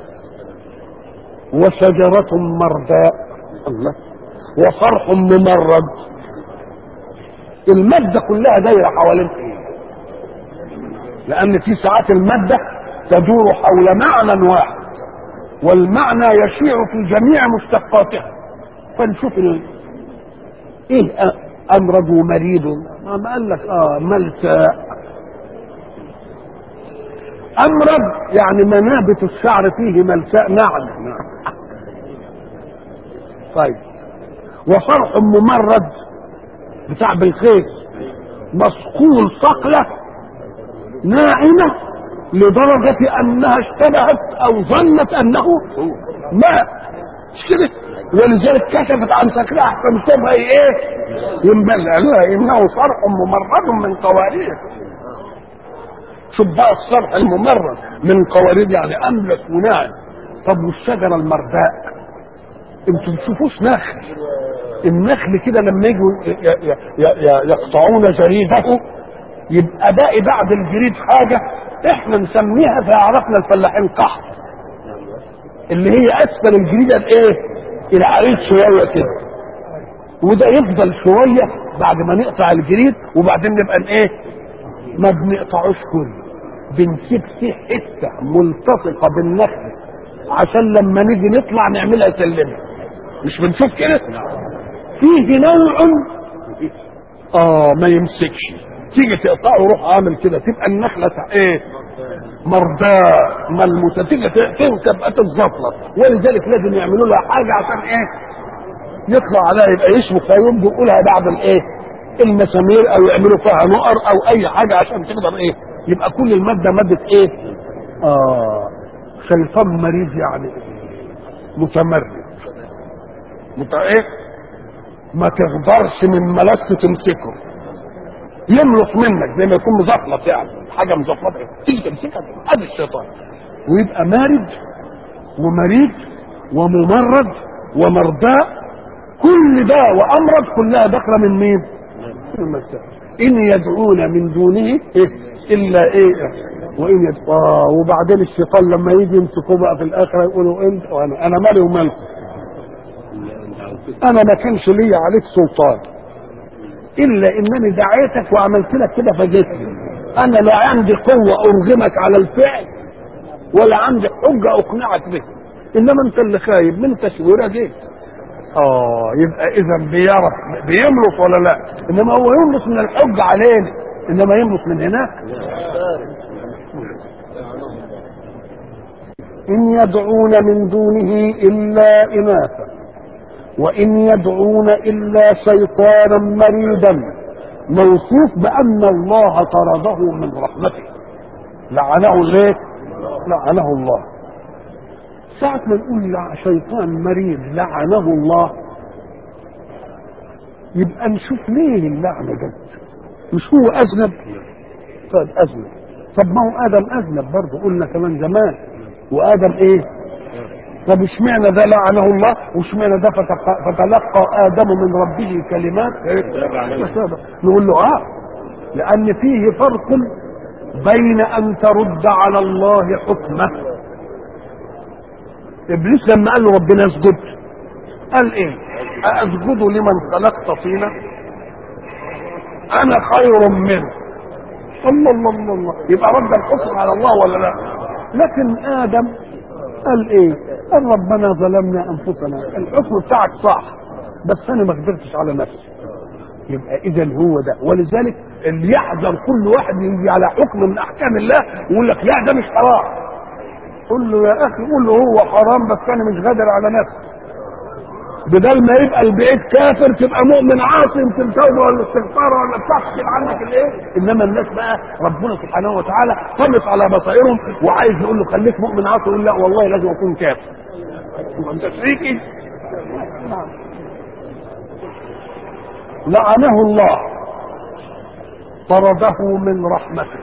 وشجرة مرداء الله وصرح ممرد المادة كلها دايرة حوالين ايه لأن في ساعات المادة تدور حول معنى واحد والمعنى يشيع في جميع مشتقاتها فنشوف ال... ايه امرض ومريض ما قال لك اه ملساء امرض يعني منابت الشعر فيه ملساء نعم طيب وصرح ممرد بتاع بالخير مصقول صقلة ناعمة لدرجة أنها اشتبهت أو ظنت أنه ماء مش كده ولذلك كشفت عن شكلها احسن تبقى ايه ينبل قالوا انه صرح ممرد من قوارير شوف بقى الصرح الممرد من قوارير يعني املك وناعم طب والشجره المرداء انتوا بتشوفوش نخل النخل كده لما يجوا ي- ي- ي- يقطعون جريده يبقى باقي بعد الجريد حاجه احنا نسميها فيعرفنا الفلاحين قحط اللي هي اسفل الجريده الايه العريض شويه كده وده يفضل شويه بعد ما نقطع الجريد وبعدين نبقى ن- ايه ما بنقطعوش كله بنسيب فيه حته ملتصقه بالنخل عشان لما نيجي نطلع نعملها سلمه مش بنشوف كده فيه نوع اه ما يمسكش تيجي تقطعه روح عامل كده تبقى النخله تع- ايه مرداء ملموسه تيجي ت- تنكب تتزفلط ولذلك لازم يعملوا لها حاجه عشان ايه يطلع عليها يبقى يشبك فيوم بيقولها بعد الايه المسامير او يعملوا فيها نقر او اي حاجه عشان تقدر ايه يبقى كل الماده ماده ايه اه شيطان مريض يعني متمرد مت ايه ما تقدرش من ملسه تمسكه يملص منك زي ما يكون مزفلط يعني حاجه مزفلطه تيجي تمسكها ادي الشيطان ويبقى مارد ومريض وممرد ومرداء كل ده وامرض كلها داخله من مين؟ من المساء ان يدعون من دونه إيه؟ الا ايه وان يد... آه وبعدين الشيطان لما يجي يمسكوه بقى في الاخره يقولوا انت وانا انا مالي ومالكم انا ما كانش لي عليك سلطان الا انني دعيتك وعملت لك كده فجيتني انا لا عندي قوه ارغمك على الفعل ولا عندي حجه اقنعك به انما انت اللي خايب من تشويره جيت اه يبقى اذا بيعرف بيملص ولا لا انما هو يملص من الحجه علينا انما يملص من هناك ان يدعون من دونه الا اناثا وإن يدعون إلا شيطانا مريدا موصوف بأن الله طرده من رحمته لعنه ليه؟ لعنه الله ساعة ما نقول لع- شيطان مريض لعنه الله يبقى نشوف ليه اللعنة جت مش هو أذنب طيب أذنب طب ما هو آدم أذنب برضه قلنا كمان زمان وآدم إيه طب اشمعنى ده لعنه الله واشمعنى ده فتق- فتلقى ادم من ربه كلمات فتاب. نقول له اه لان فيه فرق بين ان ترد على الله حكمه ابليس لما قال له ربنا اسجد قال ايه اسجد لمن خلقت طينا انا خير منه الله الله الله الله يبقى رد الحكم على الله ولا لا لكن ادم قال ايه قال ربنا ظلمنا انفسنا الحكم بتاعك صح بس انا ما قدرتش على نفسي يبقى اذا هو ده ولذلك اللي يحذر كل واحد يجي على حكم من احكام الله ويقول لك لا ده مش حرام قول له يا اخي قول له هو حرام بس انا مش قادر على نفسي بدل ما يبقى البعيد كافر تبقى مؤمن عاصي يمكن توبه ولا استغفار ولا تحصل عنك الايه انما الناس بقى ربنا سبحانه وتعالى طمس على بصائرهم وعايز يقول له خليك مؤمن عاصي يقول لا والله لازم اكون كافر يبقى انت شريكي لعنه الله طرده من رحمته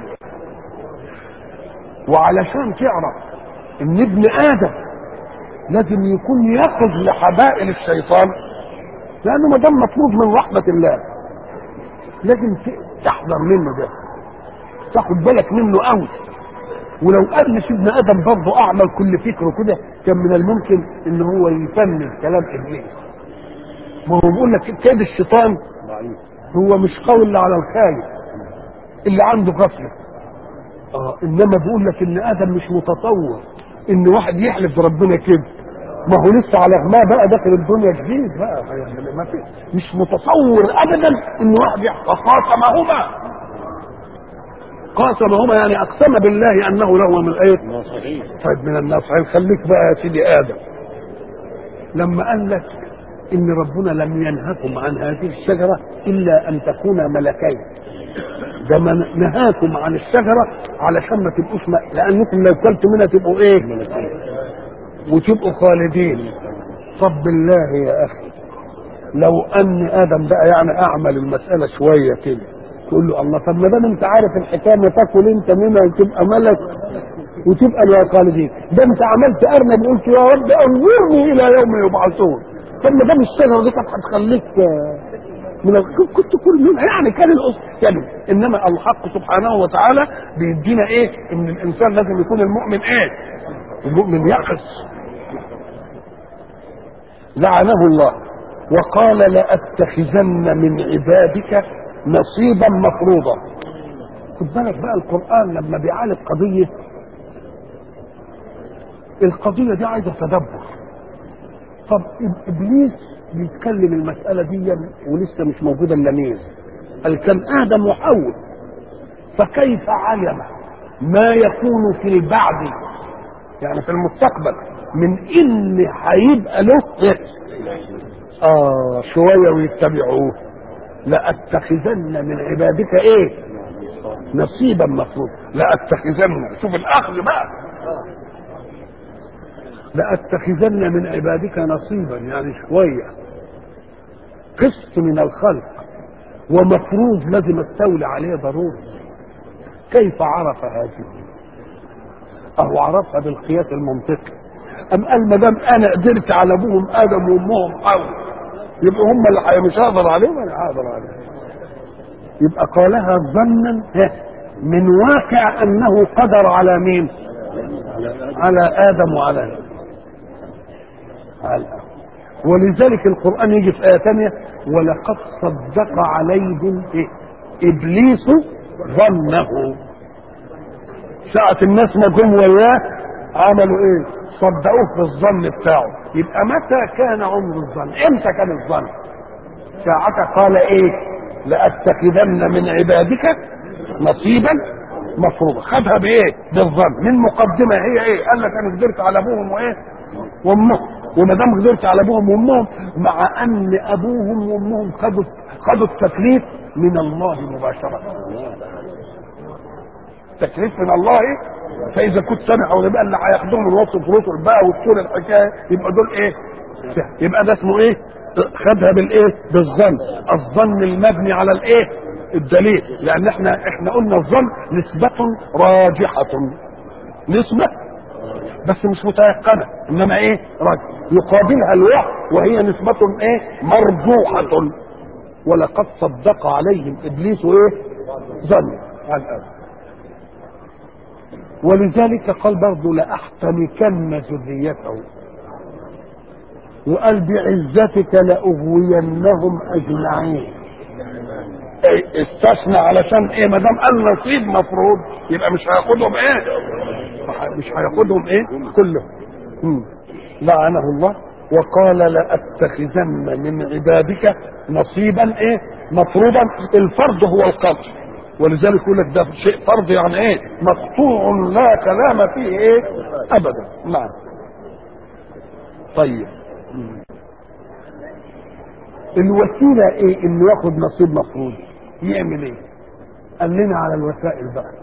وعلشان تعرف ان ابن ادم لازم يكون يقظ لحبائل الشيطان لانه ما دام مطلوب من رحمه الله لازم ت- تحذر منه ده تاخد بالك منه قوي ولو قال سيدنا ادم برضه اعمل كل فكره كده كان من الممكن ان هو يفند كلام ابليس ما هو بيقول لك كيد الشيطان هو مش قوي الا على الخالق اللي عنده غفله اه انما بيقول لك ان ادم مش متطور ان واحد يحلف بربنا كده ما هو لسه على غماء بقى داخل الدنيا جديد بقى يعني ما في مش متصور ابدا ان واحد يحلف قاسمهما قاسمهما يعني اقسم بالله انه له من ايه؟ طيب من الناصحين خليك بقى يا سيدي ادم لما قال لك ان ربنا لم ينهكم عن هذه الشجره الا ان تكونا ملكين ده من- نهاكم عن الشجره علشان ما تبقوش ما... لانكم لو كلتوا منها تبقوا ايه وتبقوا خالدين طب بالله يا اخي لو ان ادم بقى يعني اعمل المساله شويه كده تقول له الله طب ما دام انت عارف الحكايه ما تاكل انت منها وتبقى ملك وتبقى يا خالدين ده انت عملت ارنب وقلت يا رب انظرني الى يوم يبعثون طب ما دام الشجره دي كانت هتخليك آه، من ال- كنت كل منها يعني كان الاصل يعني انما الحق سبحانه وتعالى بيدينا ايه ان الانسان لازم يكون المؤمن ايه المؤمن يقص لعنه الله وقال لأتخذن من عبادك نصيبا مفروضا خد بالك بقى القرآن لما بيعالج قضية القضية دي عايزة تدبر طب إب- إبليس بيتكلم المسألة دي ولسه مش موجودة اللميز قال كان آدم وحواء فكيف علم ما يكون في البعد يعني في المستقبل من ان هيبقى له اه شويه ويتبعوه لاتخذن من عبادك ايه نصيبا مفروض لاتخذن شوف الاخذ بقى لاتخذن من عبادك نصيبا يعني شويه قسط من الخلق ومفروض لازم استولي عليه ضروري كيف عرف هذه أهو عرفها بالقياس المنطقي أم قال ما دام أنا قدرت على أبوهم آدم وأمهم حواء يبقى هم اللي حي- مش هقدر عليهم أنا هقدر عليهم يبقى قالها ظنا ها، من واقع أنه قدر على مين؟ على آدم وعلى على ولذلك القرآن يجي في آية ثانية ولقد صدق عليهم إيه؟ إبليس ظنه ساعة الناس ما جم وياه عملوا ايه؟ صدقوه بالظن بتاعه يبقى متى كان عمر الظن؟ امتى كان الظن؟ ساعة قال ايه؟ لأتخذن من عبادك نصيبا مفروضا خدها بايه؟ بالظن من مقدمة هي ايه؟ قال لك انا قدرت على ابوهم وايه؟ وامهم وما دام قدرت على ابوهم وامهم مع ان ابوهم وامهم خدوا خدوا التكليف من الله مباشرة تكليف من الله فاذا كنت سامع او يبقى اللي هياخدوهم من وسط الرسل بقى وطول الحكايه يبقى دول ايه؟ يبقى ده اسمه ايه؟ خدها بالايه؟ بالظن الظن المبني على الايه؟ الدليل لان احنا احنا قلنا الظن نسبة راجحة نسبة بس مش متيقنة انما ايه؟ راجح يقابلها الوحي وهي نسبة ايه؟ مرجوحة ولقد صدق عليهم ابليس ايه؟ ظن على الأرض. ولذلك قال برضه لأحتمكن ذريته وقال بعزتك لأغوينهم أجمعين إيه استثنى علشان ايه ما دام قال نصيب مفروض يبقى مش هياخدهم ايه مش هياخدهم ايه كلهم مم. لعنه الله وقال لأتخذن من عبادك نصيبا ايه مفروضا الفرض هو القتل ولذلك يقول لك ده شيء فرض يعني ايه مقطوع لا كلام فيه ايه ابدا نعم طيب الوسيله ايه انه ياخد نصيب مفروض يعمل ايه قال لنا على الوسائل بقى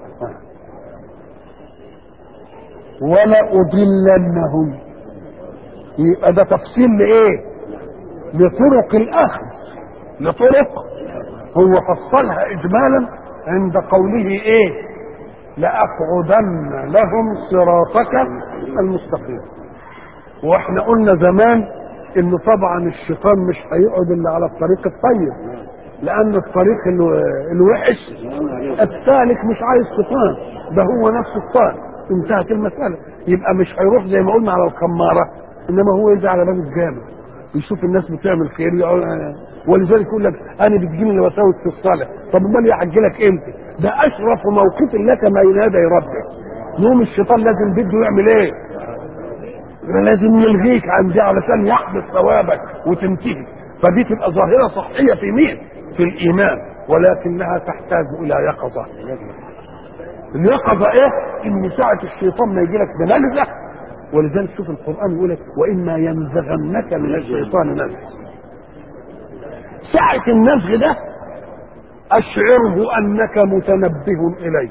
ولا اضلنهم يبقى ده تفصيل لايه لطرق الاخذ لطرق هو فصلها اجمالا عند قوله ايه لاقعدن لهم صراطك المستقيم واحنا قلنا زمان انه طبعا الشيطان مش هيقعد الا على الطريق الطيب لان الطريق الو- الوحش السالك مش عايز شيطان ده هو نفسه الطالب انتهت المساله يبقى مش هيروح زي ما قلنا على الخماره انما هو يجي على باب الجامع يشوف الناس بتعمل خير يقول ولذلك يقول لك انا بتجيني الوساوس في الصلاه طب امال يحج لك امتى؟ ده اشرف موقف لك ما ينادى ربك يوم الشيطان لازم بده يعمل ايه؟ لازم يلغيك عن دي علشان يحبس ثوابك وتنتهي فدي تبقى ظاهره صحيه في مين؟ في الايمان ولكنها تحتاج الى يقظه اليقظه ايه؟ ان ساعه الشيطان ما يجي لك بنلزه ولذلك شوف القران يقول لك واما ينزغنك من الشيطان نزغ ساعه النزغ ده اشعره انك متنبه اليه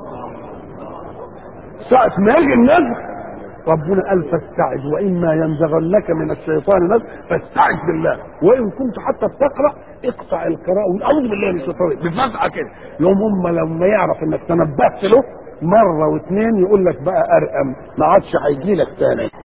ساعة ما يجي النزغ ربنا قال فاستعذ واما ينزغنك من الشيطان نزغ فاستعذ بالله وان كنت حتى بتقرا اقطع القراءه واعوذ بالله من الشيطان بفتحه كده يوم هم لما يعرف انك تنبهت له مره واثنين يقول لك بقى ارقم ما عادش هيجي لك تاني